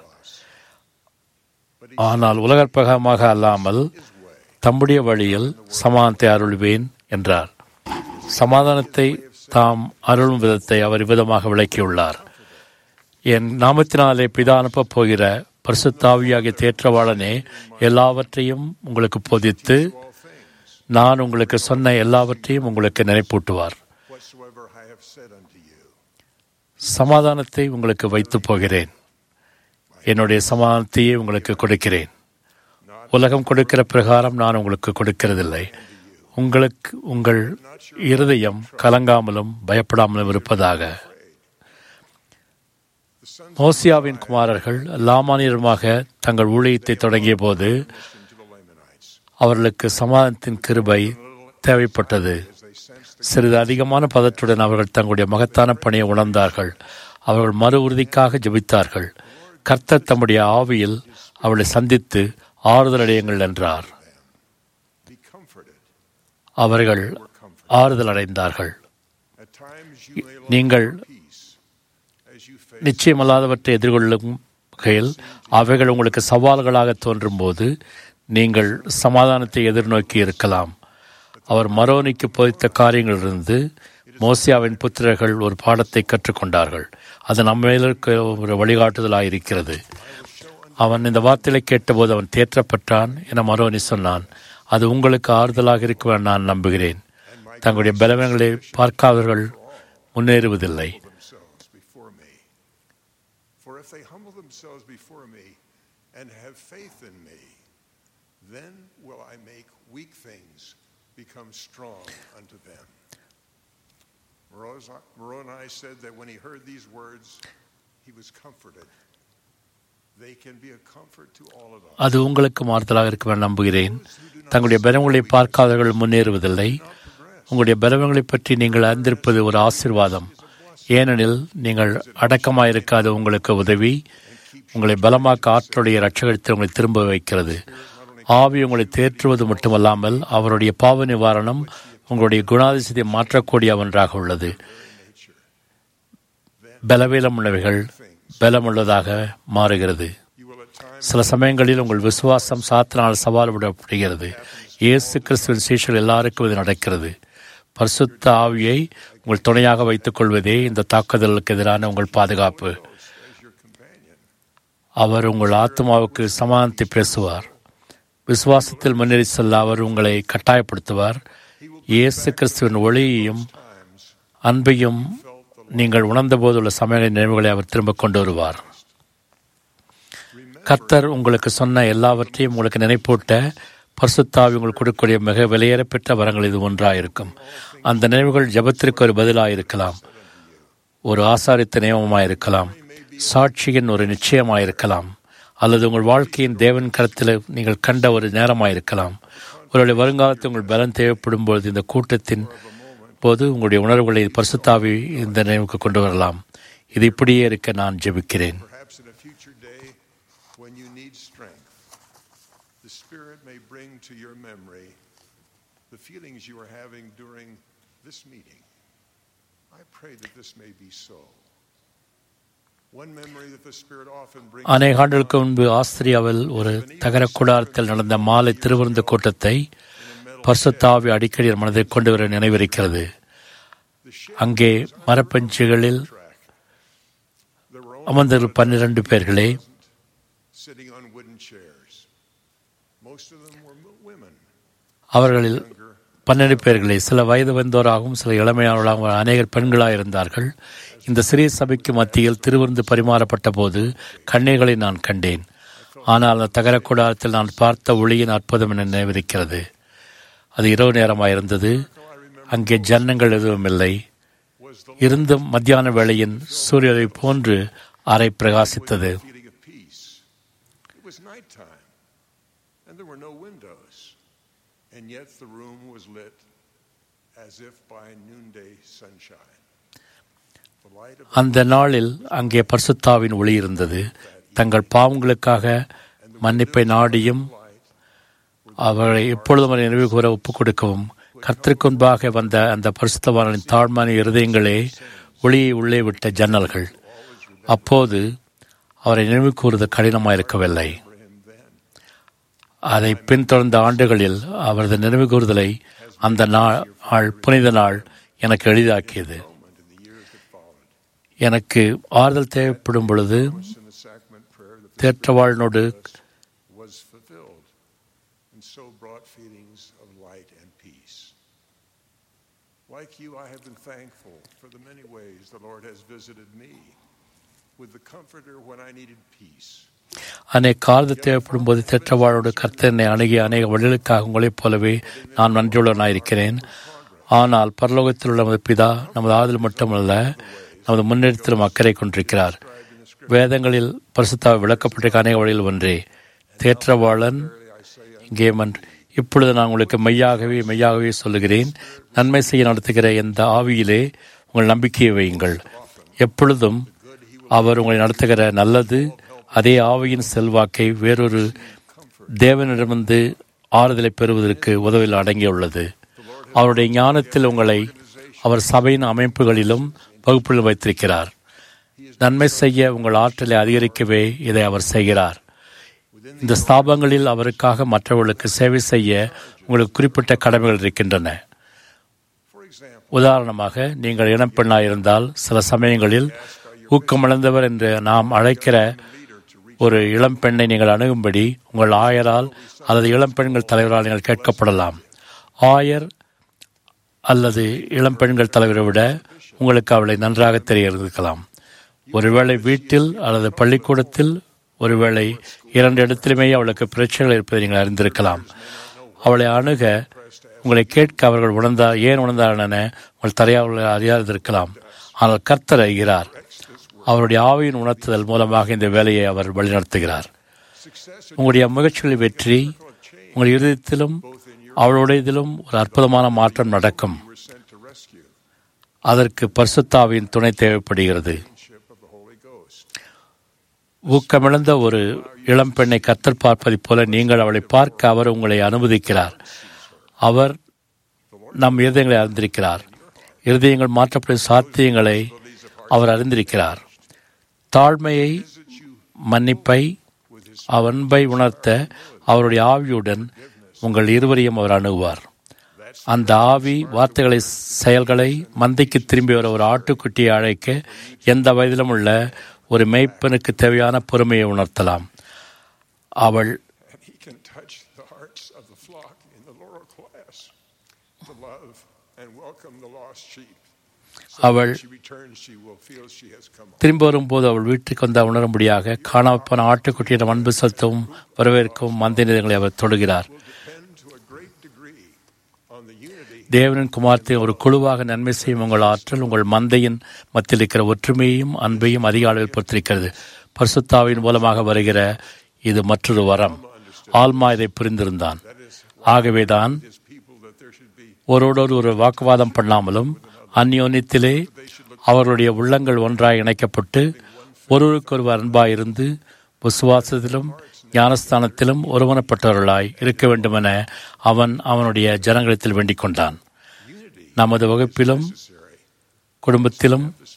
ஆனால் உலகப்பிரகமாக அல்லாமல் தம்முடைய வழியில் சமாதானத்தை அருள்வேன் என்றார் சமாதானத்தை தாம் அருளும் விதத்தை அவர் விதமாக விளக்கியுள்ளார் என் நாமத்தினாலே பிதா அனுப்பப் போகிற பரிசுத்தாவியாகிய தேற்றவாளனே எல்லாவற்றையும் உங்களுக்கு போதித்து நான் உங்களுக்கு சொன்ன எல்லாவற்றையும் உங்களுக்கு நினைப்பூட்டுவார் whatsoever I have said unto you. சமாதானத்தை உங்களுக்கு வைத்துப் போகிறேன் என்னுடைய சமாதானத்தையே உங்களுக்கு கொடுக்கிறேன் உலகம் கொடுக்கிற பிரகாரம் நான் உங்களுக்கு கொடுக்கிறதில்லை உங்களுக்கு உங்கள் இருதயம் கலங்காமலும் பயப்படாமலும் இருப்பதாக மோசியாவின் குமாரர்கள் லாமானியருமாக தங்கள் ஊழியத்தை தொடங்கிய போது அவர்களுக்கு சமாதானத்தின் கிருபை தேவைப்பட்டது சிறிது அதிகமான பதத்துடன் அவர்கள் தங்களுடைய மகத்தான பணியை உணர்ந்தார்கள் அவர்கள் மறு உறுதிக்காக ஜெபித்தார்கள் கர்த்தர் தம்முடைய ஆவியில் அவளை சந்தித்து ஆறுதல் அடையுங்கள் என்றார் Be comforted. அவர்கள் ஆறுதல் அடைந்தார்கள் At times you may long நீங்கள் for peace as you face நிச்சயமல்லாதவற்றை எதிர்கொள்ளும் வகையில் அவைகள் உங்களுக்கு சவால்களாக தோன்றும் போது நீங்கள் சமாதானத்தை எதிர்நோக்கி இருக்கலாம் அவர் மரோனிக்கு போதித்த காரியங்களிலிருந்து மோசியாவின் புத்திரர்கள் ஒரு பாடத்தை கற்றுக்கொண்டார்கள் அது நம்மளுக்கு ஒரு வழிகாட்டுதலாக இருக்கிறது அவன் இந்த வார்த்தையை கேட்டபோது அவன் தேற்றப்பட்டான் என மரோனி சொன்னான் அது உங்களுக்கு ஆறுதலாக இருக்கும் என நான் நம்புகிறேன் தங்களுடைய பலவீனங்களை பார்க்காதவர்கள் முன்னேறுவதில்லை themselves before me. For if they humble themselves before me and have faith in me, then will I make weak things become strong unto them. Moroni- Moroni said that when he heard these words, he was comforted. They can be a comfort to all of us. அது உங்களுக்கு மாறுதலாக இருக்கும் என நம்புகிறேன் தங்களுடைய பலவங்களை பார்க்காதவர்கள் முன்னேறுவதில்லை உங்களுடைய பலவங்களை பற்றி நீங்கள் அறிந்திருப்பது ஒரு ஆசீர்வாதம் ஏனெனில் நீங்கள் அடக்கமாயிருக்காத உங்களுக்கு உதவி உங்களை பலமாக்க ஆற்றலுடைய ரட்சகத்தை உங்களை திரும்ப வைக்கிறது ஆவி உங்களை தேற்றுவது மட்டுமல்லாமல் அவருடைய பாவ நிவாரணம் உங்களுடைய குணாதிசயத்தை மாற்றக்கூடிய ஒன்றாக உள்ளது பலவீனம் உள்ளவைகள் பலமுள்ளதாக மாறுகிறது You will at times சில சமயங்களில் உங்கள் விசுவாசம் சாத்தினால் சவால் விடப்படுகிறது இயேசு கிறிஸ்துவின் சீஷர்கள் எல்லாருக்கும் இது நடக்கிறது பரிசுத்த ஆவியை உங்கள் துணையாக வைத்துக் கொள்வதே இந்த தாக்குதலுக்கு எதிரான உங்கள் பாதுகாப்பு அவர் உங்கள் ஆத்மாவுக்கு சமாதானத்தை பேசுவார் விசுவாசத்தில் முன்னேறி செல்ல அவர் உங்களை கட்டாயப்படுத்துவார் இயேசு கிறிஸ்துவின் ஒளியையும் அன்பையும் நீங்கள் உணர்ந்தபோது உள்ள சமய நினைவுகளை அவர் திரும்ப கொண்டு வருவார் கர்த்தர் உங்களுக்கு சொன்ன எல்லாவற்றையும் உங்களுக்கு நினைப்பூட்ட பரிசுத்தாவி உங்களுக்கு கொடுக்கக்கூடிய மிக விலையேறப்பெற்ற வரங்கள் இது ஒன்றாயிருக்கும் அந்த நினைவுகள் ஜபத்திற்கு ஒரு பதிலாயிருக்கலாம் ஒரு ஆசாரித்த நியமமாயிருக்கலாம் சாட்சியின் ஒரு நிச்சயமாயிருக்கலாம் அல்லது உங்கள் வாழ்க்கையின் தேவன் கருத்தில் நீங்கள் கண்ட ஒரு நேரமாயிருக்கலாம் ஒருவேளை வருங்காலத்தில் உங்கள் பலன் தேவைப்படும் பொழுது இந்த கூட்டத்தின் போது உங்களுடைய உணர்வுகளை பரிசுத்தாவி இந்த நினைவுக்கு கொண்டு வரலாம் இது இப்படியே இருக்க நான் ஜெபிக்கிறேன் perhaps in a future day when you need strength, the Spirit may bring to your memory the feelings you are having during this meeting. I pray that this may be so. One memory that the Spirit often brings அநேக ஆண்டுகளுக்கு முன்பு ஆஸ்திரியாவில் ஒரு தகர கூடாரத்தில் நடந்த மாலை திருவிருந்து கூட்டத்தை பர்சுத்தாவி அடிக்கடி என் மனதை கொண்டு வர நினைவிருக்கிறது அங்கே மரப்பஞ்சுகளில் there were only அமர்ந்திருந்த பன்னிரண்டு பேர்களே sitting on wooden chairs. Most of them were mo- women. அவர்களில் பன்னெண்டு பேர்களே சில வயது வந்தோராகவும் சில இளமையானவர்களாகவும் அநேகர் பெண்களாக இருந்தார்கள் இந்த சிறிய சபைக்கு மத்தியில் திருவிருந்து பரிமாறப்பட்ட போது கண்ணீர்களை நான் கண்டேன் ஆனால் அந்த தகர கூடாரத்தில் நான் பார்த்த ஒளியின் அற்புதம் என நினைவிருக்கிறது அது இரவு நேரமாயிருந்தது அங்கே ஜன்னங்கள் எதுவும் இல்லை இருந்தும் மத்தியான வேளையின் சூரியனை போன்று அறை பிரகாசித்தது feeling of peace. It was nighttime, and there were no windows, and yet the room was lit as if by noonday sunshine. The light of அந்த நாளில் அங்கே பரிசுத்தாவின் ஒளி இருந்தது தங்கள் பாவங்களுக்காக மன்னிப்பை நாடியும் அவரை எப்பொழுதும் அவரை நினைவு கூற ஒப்புக் கொடுக்கவும் கர்த்தருக்கு முன்பாக வந்த அந்த பரிசுத்தவானின் தாழ்மான இருதயங்களே ஒளியை உள்ளே விட்ட ஜன்னல்கள் அப்போது அவரை நினைவு கூறுவது கடினமாயிருக்கவில்லை அதை பின்தொடர்ந்த ஆண்டுகளில் அவரது நினைவு கூறுதலை அந்த நாள் புனித நாள் எனக்கு எளிதாக்கியது எனக்கு ஆறுதல் தேவைப்படும் பொழுது in the sacrament prayer, the தேற்றவாழ்னோடு was fulfilled, and so brought feelings of light and peace. Like you, I have been thankful for the many ways the Lord has visited me with the Comforter when I needed peace. அநேக ஆறுதல் தேவைப்படும் போது தேற்றவாழோடு கர்த்தர் என்னை அணுகிய அநேக வழிகளுக்காக உங்களைப் போலவே நான் நன்றியுள்ளவனாயிருக்கிறேன் ஆனால் பரலோகத்தில் உள்ள நமது பிதா நமது ஆறுதல் மட்டுமல்ல நமது முன்னேற்றத்திலும் அக்கறை கொண்டிருக்கிறார் வேதங்களில் பரிசுத்தாக விளக்கப்பட்டிருக்க அநேக வழியில் ஒன்றே தேற்றவாளன் இங்கே மன் இப்பொழுது நான் உங்களுக்கு மெய்யாகவே மெய்யாகவே சொல்லுகிறேன் நன்மை செய்ய நடத்துகிற எந்த ஆவியிலே உங்கள் நம்பிக்கையை வையுங்கள் எப்பொழுதும் அவர் உங்களை நடத்துகிற நல்லது அதே ஆவியின் செல்வாக்கை வேறொரு தேவனிடமிருந்து ஆறுதலை பெறுவதற்கு உதவியில் அடங்கியுள்ளது அவருடைய ஞானத்தில் உங்களை அவர் சபையின் அமைப்புகளிலும் வகுப்பிலும் வைத்திருக்கிறார் நன்மை செய்ய உங்கள் ஆற்றலை அதிகரிக்கவே இதை அவர் செய்கிறார் இந்த ஸ்தாபங்களில் அவருக்காக மற்றவர்களுக்கு சேவை செய்ய உங்களுக்கு குறிப்பிட்ட கடமைகள் இருக்கின்றன உதாரணமாக நீங்கள் இளம்பெண்ணாயிருந்தால் சில சமயங்களில் ஊக்கமிழந்தவர் என்று நாம் அழைக்கிற ஒரு இளம்பெண்ணை நீங்கள் அணுகும்படி உங்கள் ஆயரால் அல்லது இளம்பெண்கள் தலைவரால் நீங்கள் கேட்கப்படலாம் ஆயர் அல்லது இளம்பெண்கள் தலைவரை விட உங்களுக்கு அவளை நன்றாக தெரியலாம் ஒருவேளை வீட்டில் அல்லது பள்ளிக்கூடத்தில் ஒருவேளை இரண்டு இடத்திலுமே அவளுக்கு பிரச்சனைகள் இருப்பதை நீங்கள் அறிந்திருக்கலாம் அவளை அணுக உங்களை கேட்க அவர்கள் உணர்ந்தா ஏன் உணர்ந்தார் என உங்கள் தரையாளர்கள் அறியாதிருக்கலாம் ஆனால் கர்த்தர் அறிகிறார் அவருடைய ஆவியின் உணர்த்துதல் மூலமாக இந்த வேலையை அவர் வழிநடத்துகிறார் உங்களுடைய முயற்சிகளில் வெற்றி உங்கள் இருதயத்திலும் அவளுடையதிலும் ஒரு அற்புதமான மாற்றம் நடக்கும் You were sent to rescue அதற்கு பரிசுத்தாவின் துணை தேவைப்படுகிறது ship of the Holy Ghost. ஊக்கமிழந்த ஒரு இளம்பெண்ணை கத்தர் பார்ப்பதைப் போல நீங்கள் அவளை பார்க்க அவர் உங்களை அனுமதிக்கிறார் அவர் நம் இருதயங்களை அறிந்திருக்கிறார் இருதயங்கள் மாற்றப்படும் சாத்தியங்களை அவர் அறிந்திருக்கிறார் தாழ்மையை மன்னிப்பை அன்பை உணர்த்த அவருடைய ஆவியுடன் உங்கள் இருவரையும் அவர் அணுகுவார் அந்த ஆவி வார்த்தைகளை செயல்களை மந்தைக்கு திரும்பி வர ஒரு ஆட்டுக்குட்டியை அழைக்க எந்த வயதிலும் உள்ள ஒரு மேய்ப்பனுக்கு தேவையான பொறுமையை உணர்த்தலாம் அவள் And he can touch the hearts of the flock in the lower class to love and welcome the lost sheep. So அவள் when she returns, she will feel she has come home. திரும்ப வரும்போது அவள் வீட்டுக்கு வந்த உணரும்படியாக காணாமற்போன ஆட்டுக்குட்டியிடம் அன்பு செலுத்தவும் வரவேற்கவும் மந்தை நிதங்களை அவர் தொடுகிறார் Will depend to a great degree on the unity தேவனின் குமாரத்தை ஒரு குழுவாக நன்மை செய்யும் உங்கள் ஆற்றல் உங்கள் மந்தையின் மத்தியில் இருக்கிற ஒற்றுமையையும் அன்பையும் அதிக அளவில் பொறுத்திருக்கிறது பரிசுத்தாவின் மூலமாக வருகிற இது மற்றொரு வரம் ஆல்மா இதை புரிந்திருந்தான் ஆகவேதான் his people that there should be ஒருவரோடு ஒரு வாக்குவாதம் பண்ணாமலும் அந்யோன்யத்திலே அவர்களுடைய உள்ளங்கள் ஒன்றாய் இணைக்கப்பட்டு ஒருவருக்கொருவர் அன்பாயிருந்து விசுவாசத்திலும் ஞானஸ்தானத்திலும் ஒருமனப்பட்டவர்களாய் இருக்க வேண்டுமென அவன் அவனுடைய ஜனங்களிடத்தில் வேண்டிக் கொண்டான் நமது வகுப்பிலும் குடும்பத்திலும்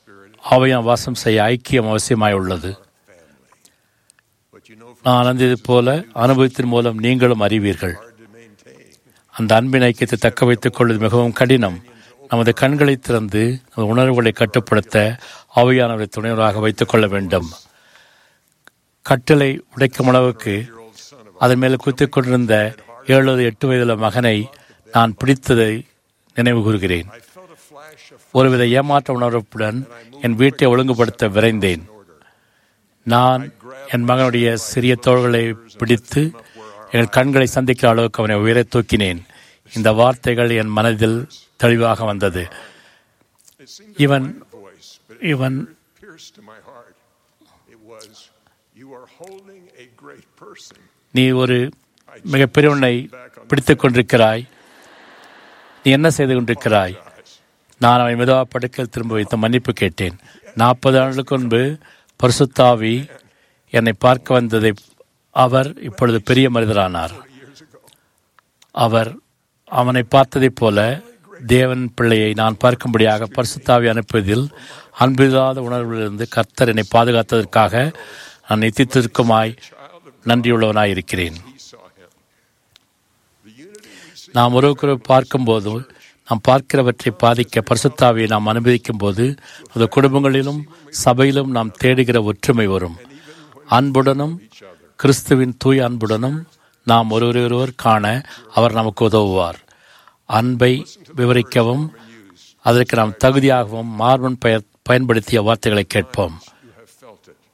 ஆவையான் வாசம் செய்ய ஐக்கியம் அவசியமாய் உள்ளது But you know, from நான் அறிந்தது போல அனுபவத்தின் மூலம் நீங்களும் அறிவீர்கள் hard to maintain. அந்த அன்பின் ஐக்கியத்தை தக்க வைத்துக் கொள்வது மிகவும் கடினம் நமது கண்களை திறந்து நமது உணர்வுகளை கட்டுப்படுத்த ஆவியானவரை துணைவராக வைத்துக் கொள்ள வேண்டும் கட்டளை உடைக்கும் அளவுக்கு அதன் மேல் குத்திக் கொண்டிருந்த ஏழு எட்டு வயதுள்ள மகனை நான் பிடித்ததை நினைவு கூறுகிறேன் I felt a flash of ஒருவித ஏமாற்ற உணர்வுடன் என் வீட்டை ஒழுங்குபடுத்த விரைந்தேன் நான் என் மகனுடைய சிறிய தோள்களை பிடித்து என் கண்களை சந்திக்கிற அளவுக்கு அவனை உயர தூக்கினேன் இந்த வார்த்தைகள் என் மனதில் தெளிவாக வந்தது it seemed இவன் a voice, but இவன் it pierced to my heart. It was, You are holding a great person. நீ ஒரு மிகப்பெரியவனை பிடித்துக் கொண்டிருக்கிறாய் நீ என்ன செய்து கொண்டிருக்கிறாய் நான் அவனை மெதுவாக படுக்கையில் திரும்ப வைத்து மன்னிப்பு கேட்டேன் நாற்பது ஆண்டுகளுக்கு முன்பு பரிசுத்தாவி என்னை பார்க்க வந்ததை அவர் இப்பொழுது பெரிய மனிதரானார் அவர் அவனை பார்த்ததைப் போல தேவன் பிள்ளையை நான் பார்க்கும்படியாக பரிசுத்தாவி அனுப்புவதில் அன்பில்லாத உணர்விலிருந்து கர்த்தர் என்னை பாதுகாத்ததற்காக நான் நித்தித்திற்குமாய் நன்றியுள்ளவனாய் இருக்கிறேன் He saw him. The unity we see நாம் ஒருவருக்கொருவர் பார்க்கும்போது நாம் பார்க்கிறவற்றை பாதிக்க பரிசுத்தாவியை நாம் அனுமதிக்கும் போது அது குடும்பங்களிலும் சபையிலும் நாம் தேடுகிற ஒற்றுமை வரும் அன்புடனும் கிறிஸ்துவின் தூய அன்புடனும் நாம் ஒருவரையொருவர் காண அவர் நமக்கு உதவுவார் அன்பை விவரிக்கவும் அதற்கு நாம் தகுதியாகவும் மார்பன் பெயர் பயன்படுத்திய வார்த்தைகளை கேட்போம் you have felt it.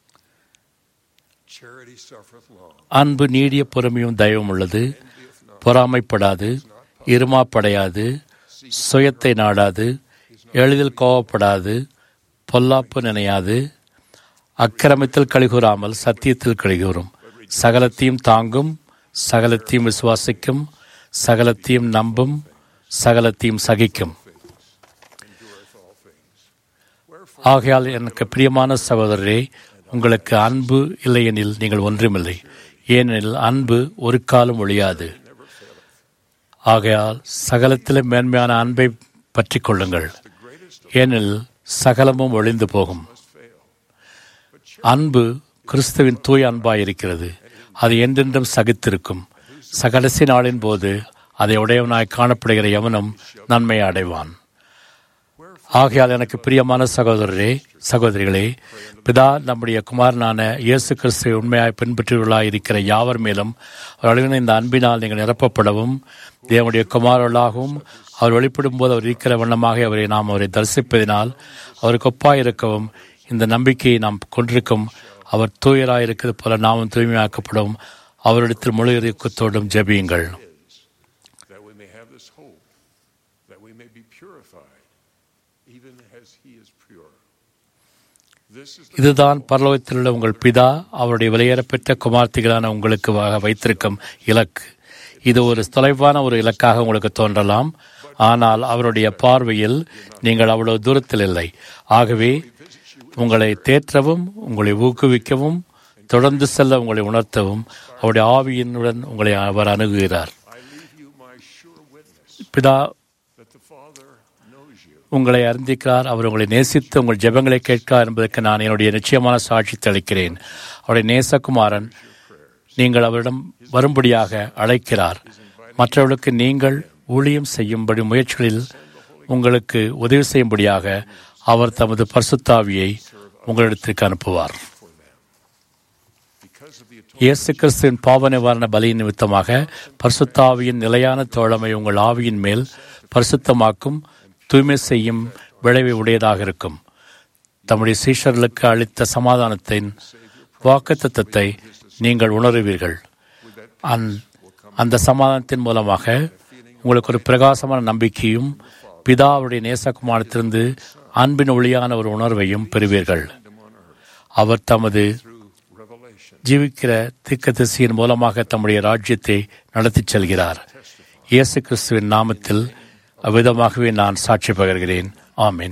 Charity suffereth long. அன்பு நீடிய பொறுமையும் தயவும் உள்ளது பொறாமைப்படாது இருமாப்படையாது சுயத்தை நாடாது எளிதில் கோவப்படாது பொல்லாப்பு நினையாது அக்கிரமத்தில் கழிகூறாமல் சத்தியத்தில் கழிகூறும் சகலத்தையும் தாங்கும் சகலத்தையும் விசுவாசிக்கும் சகலத்தையும் நம்பும் சகலத்தையும் சகிக்கும் ஆகையால் எனக்கு பிரியமான சகோதரரே உங்களுக்கு அன்பு இல்லையெனில் நீங்கள் ஒன்றுமில்லை ஏனெனில் அன்பு ஒரு காலம் ஒழியாது ஆகையால் சகலத்திலும் மேன்மையான அன்பை பற்றிக் கொள்ளுங்கள் ஏனெனில் சகலமும் ஒளிந்து போகும் அன்பு கிறிஸ்துவின் தூய அன்பாயிருக்கிறது அது என்றென்றும் சகித்திருக்கும் சகலசி நாளின் போது அதை உடையவனாய் காணப்படுகிற எவனும் நன்மையை அடைவான் ஆகையால் எனக்கு பிரியமான சகோதரரே சகோதரிகளே பிதா நம்முடைய குமாரனான இயேசு கிறிஸ்துவை உண்மையாய் பின்பற்றுவர்களாய் இருக்கிற யாவர் மேலும் அவர்களின் இந்த அன்பினால் நீங்கள் நிரப்பப்படவும் தேவனுடைய குமாரர்களாகவும் அவர் வெளிப்படும் போது அவர் இருக்கிற வண்ணமாக அவரை நாம் அவரை தரிசிப்பதினால் அவருக்கு ஒப்பாயிருக்கவும் இந்த நம்பிக்கையை நாம் கொண்டிருக்கும் அவர் தூயராய் இருக்கிறது போல நாமும் தூய்மையாக்கப்படும் அவரிடத்தில் முழு இறுக்கத்தோடும் ஜெபியுங்கள் that we may have this hope, that we may be purified, even as He is pure. This is the இதுதான் பரலோகத்திலுள்ள உங்கள் பிதா அவருடைய விலையேறப்பெற்ற குமார்த்திகளான உங்களுக்கு வ- வைத்திருக்கும் இலக்கு இது ஒரு தொலைவான ஒரு இலக்காக உங்களுக்கு தோன்றலாம் ஆனால் அவருடைய பார்வையில் நீங்கள் அவ்வளவு தூரத்தில் இல்லை ஆகவே உங்களை தேற்றவும் உங்களை ஊக்குவிக்கவும் தொடர்ந்து செல்ல உங்களை உணர்த்தவும் அவருடைய ஆவியினுடன் உங்களை அவர் அணுகுகிறார் I leave you my sure witness பிதா that the Father knows you. உங்களை அறிந்திருக்கிறார் அவர் உங்களை நேசித்து உங்கள் ஜெபங்களை கேட்கிறார் என்பதற்கு நான் என்னுடைய நிச்சயமான சாட்சி அளிக்கிறேன் அவருடைய நேசகுமாரன் நீங்கள் அவரிடம் வரும்படியாக அழைக்கிறார் மற்றவர்களுக்கு நீங்கள் ஊழியம் செய்யும்படி முயற்சிகளில் உங்களுக்கு உதவி செய்யும்படியாக அவர் தமது பரிசுத்தாவியை உங்களிடத்திற்கு அனுப்புவார் Because of the atonement, இயேசு கிறிஸ்துவின் பாவ நிவாரண பலியின் நிமித்தமாக பரிசுத்தாவியின் நிலையான தோழமை உங்கள் ஆவியின் மேல் பரிசுத்தமாக்கும் தூய்மை செய்யும் விளைவை உடையதாக இருக்கும் தம்முடைய சீஷர்களுக்கு அளித்த சமாதானத்தின் வாக்குத்தத்தத்தை நீங்கள் உணருவீர்கள் அந்- அந்த சமாதானத்தின் மூலமாக உங்களுக்கு ஒரு பிரகாசமான நம்பிக்கையும் பிதாவுடைய நேசகுமாரத்திலிருந்து அன்பின் ஒளியான ஒரு உணர்வையும் பெறுவீர்கள் அவர் தமது revelation, ஜீவிக்கிற தீர்க்க திசையின் மூலமாக தம்முடைய ராஜ்யத்தை நடத்திச் செல்கிறார் இயேசு கிறிஸ்துவின் நாமத்தில் அவ்விதமாகவே நான் சாட்சி பகர்கிறேன் ஆமென்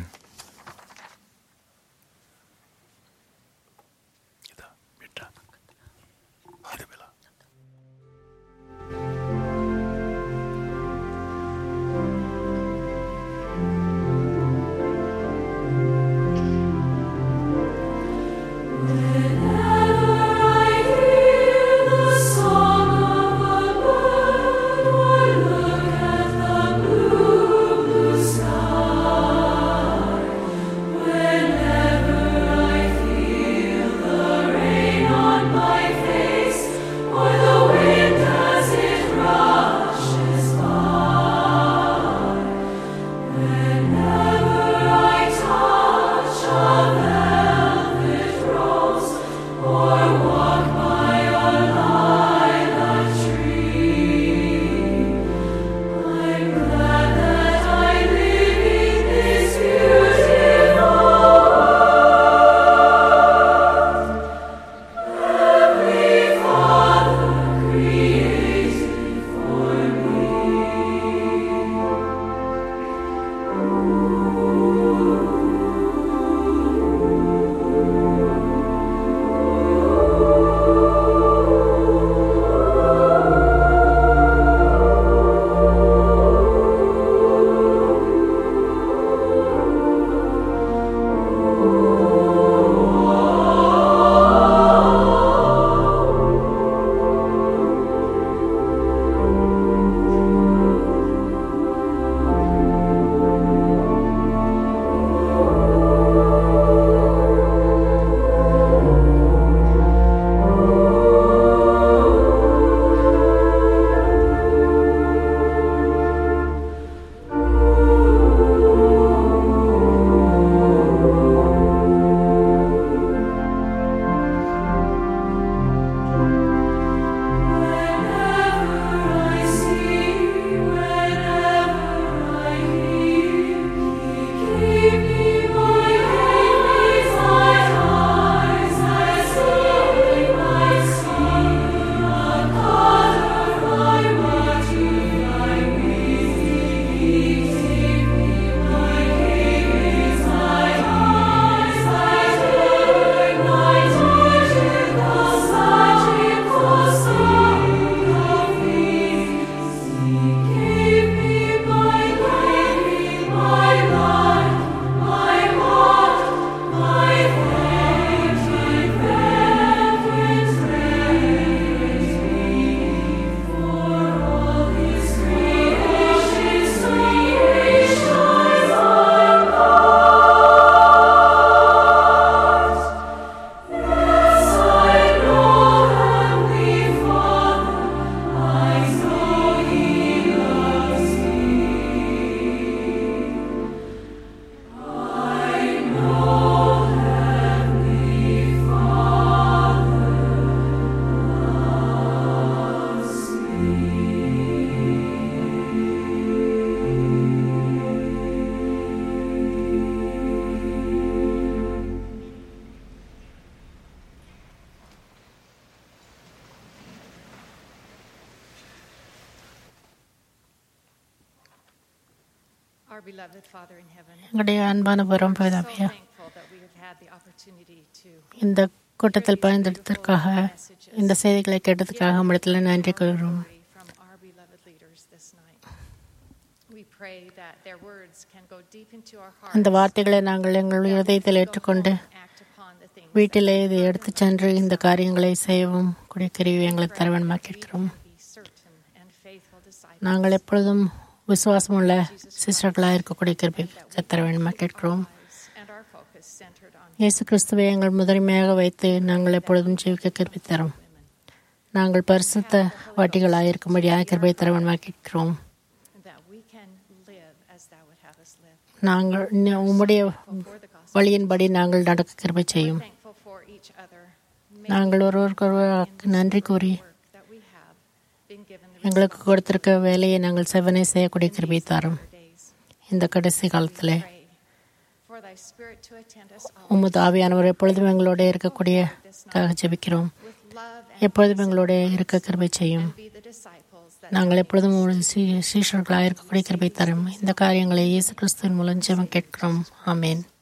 Our beloved Father in heaven, எங்களுடைய அன்பான பரம் so பிதாவையா thankful that we have had the opportunity to இந்த கூட்டத்தில் பயன்படுத்துவதற்காக இந்த செய்திகளை கேட்டதுக்காக நம்மிடத்தில் நன்றி கூறுகிறோம் glory from our beloved leaders this night. We pray that their words can go deep into our hearts. இந்த வார்த்தைகளை நாங்கள் எங்கள் இதயத்தில் ஏற்றுக்கொண்டு act upon the things வீட்டிலே இதை எடுத்துச் சென்று இந்த காரியங்களை செய்யவும் கூடிய கருவி எங்களுக்கு தர வேண்டுமா கேட்கிறோம் be certain and faithful disciples. நாங்கள் எப்பொழுதும் விசுவாசமுள்ள சிஸ்டர்களாக இருக்கக்கூடிய கருவி தர வேண்டுமா கேட்கிறோம் and our focus centered on இயேசு கிறிஸ்துவை எங்கள் முதன்மையாக வைத்து நாங்கள் எப்பொழுதும் ஜீவிக்க கிருபை தரும் நாங்கள் பரிசுத்த வாட்டிகளாக இருக்கும்படியாக கிருபை தர வேண்டுமா கேட்கிறோம் that we can live as thou would have us live. நாங்கள் இன்னும் உம்முடைய வழியின்படி நாங்கள் நடக்க கிருபை செய்யும் Thankful for each other. நாங்கள் ஒருவருக்கொருவர் நன்றி கூறி that we have been given the எங்களுக்கு கொடுத்திருக்க வேலையை நாங்கள் செவனை செய்யக்கூடிய கிருபை தரும் இந்த கடைசி காலத்தில் pray for thy spirit to attend us all உமது ஆவியானவர் எப்பொழுதும் எங்களோட இருக்கக்கூடிய ஜெபிக்கிறோம் with love and எப்பொழுதும் எங்களோட இருக்க கிருபை செய்யும் be the disciples that நாங்கள் எப்பொழுதும் உமது சீ- சீஷர்களாக இருக்கக்கூடிய கிருபை தரும் இந்த காரியங்களை இயேசு கிறிஸ்துவின் மூலம் ஜெபம் கேட்கிறோம் ஆமேன்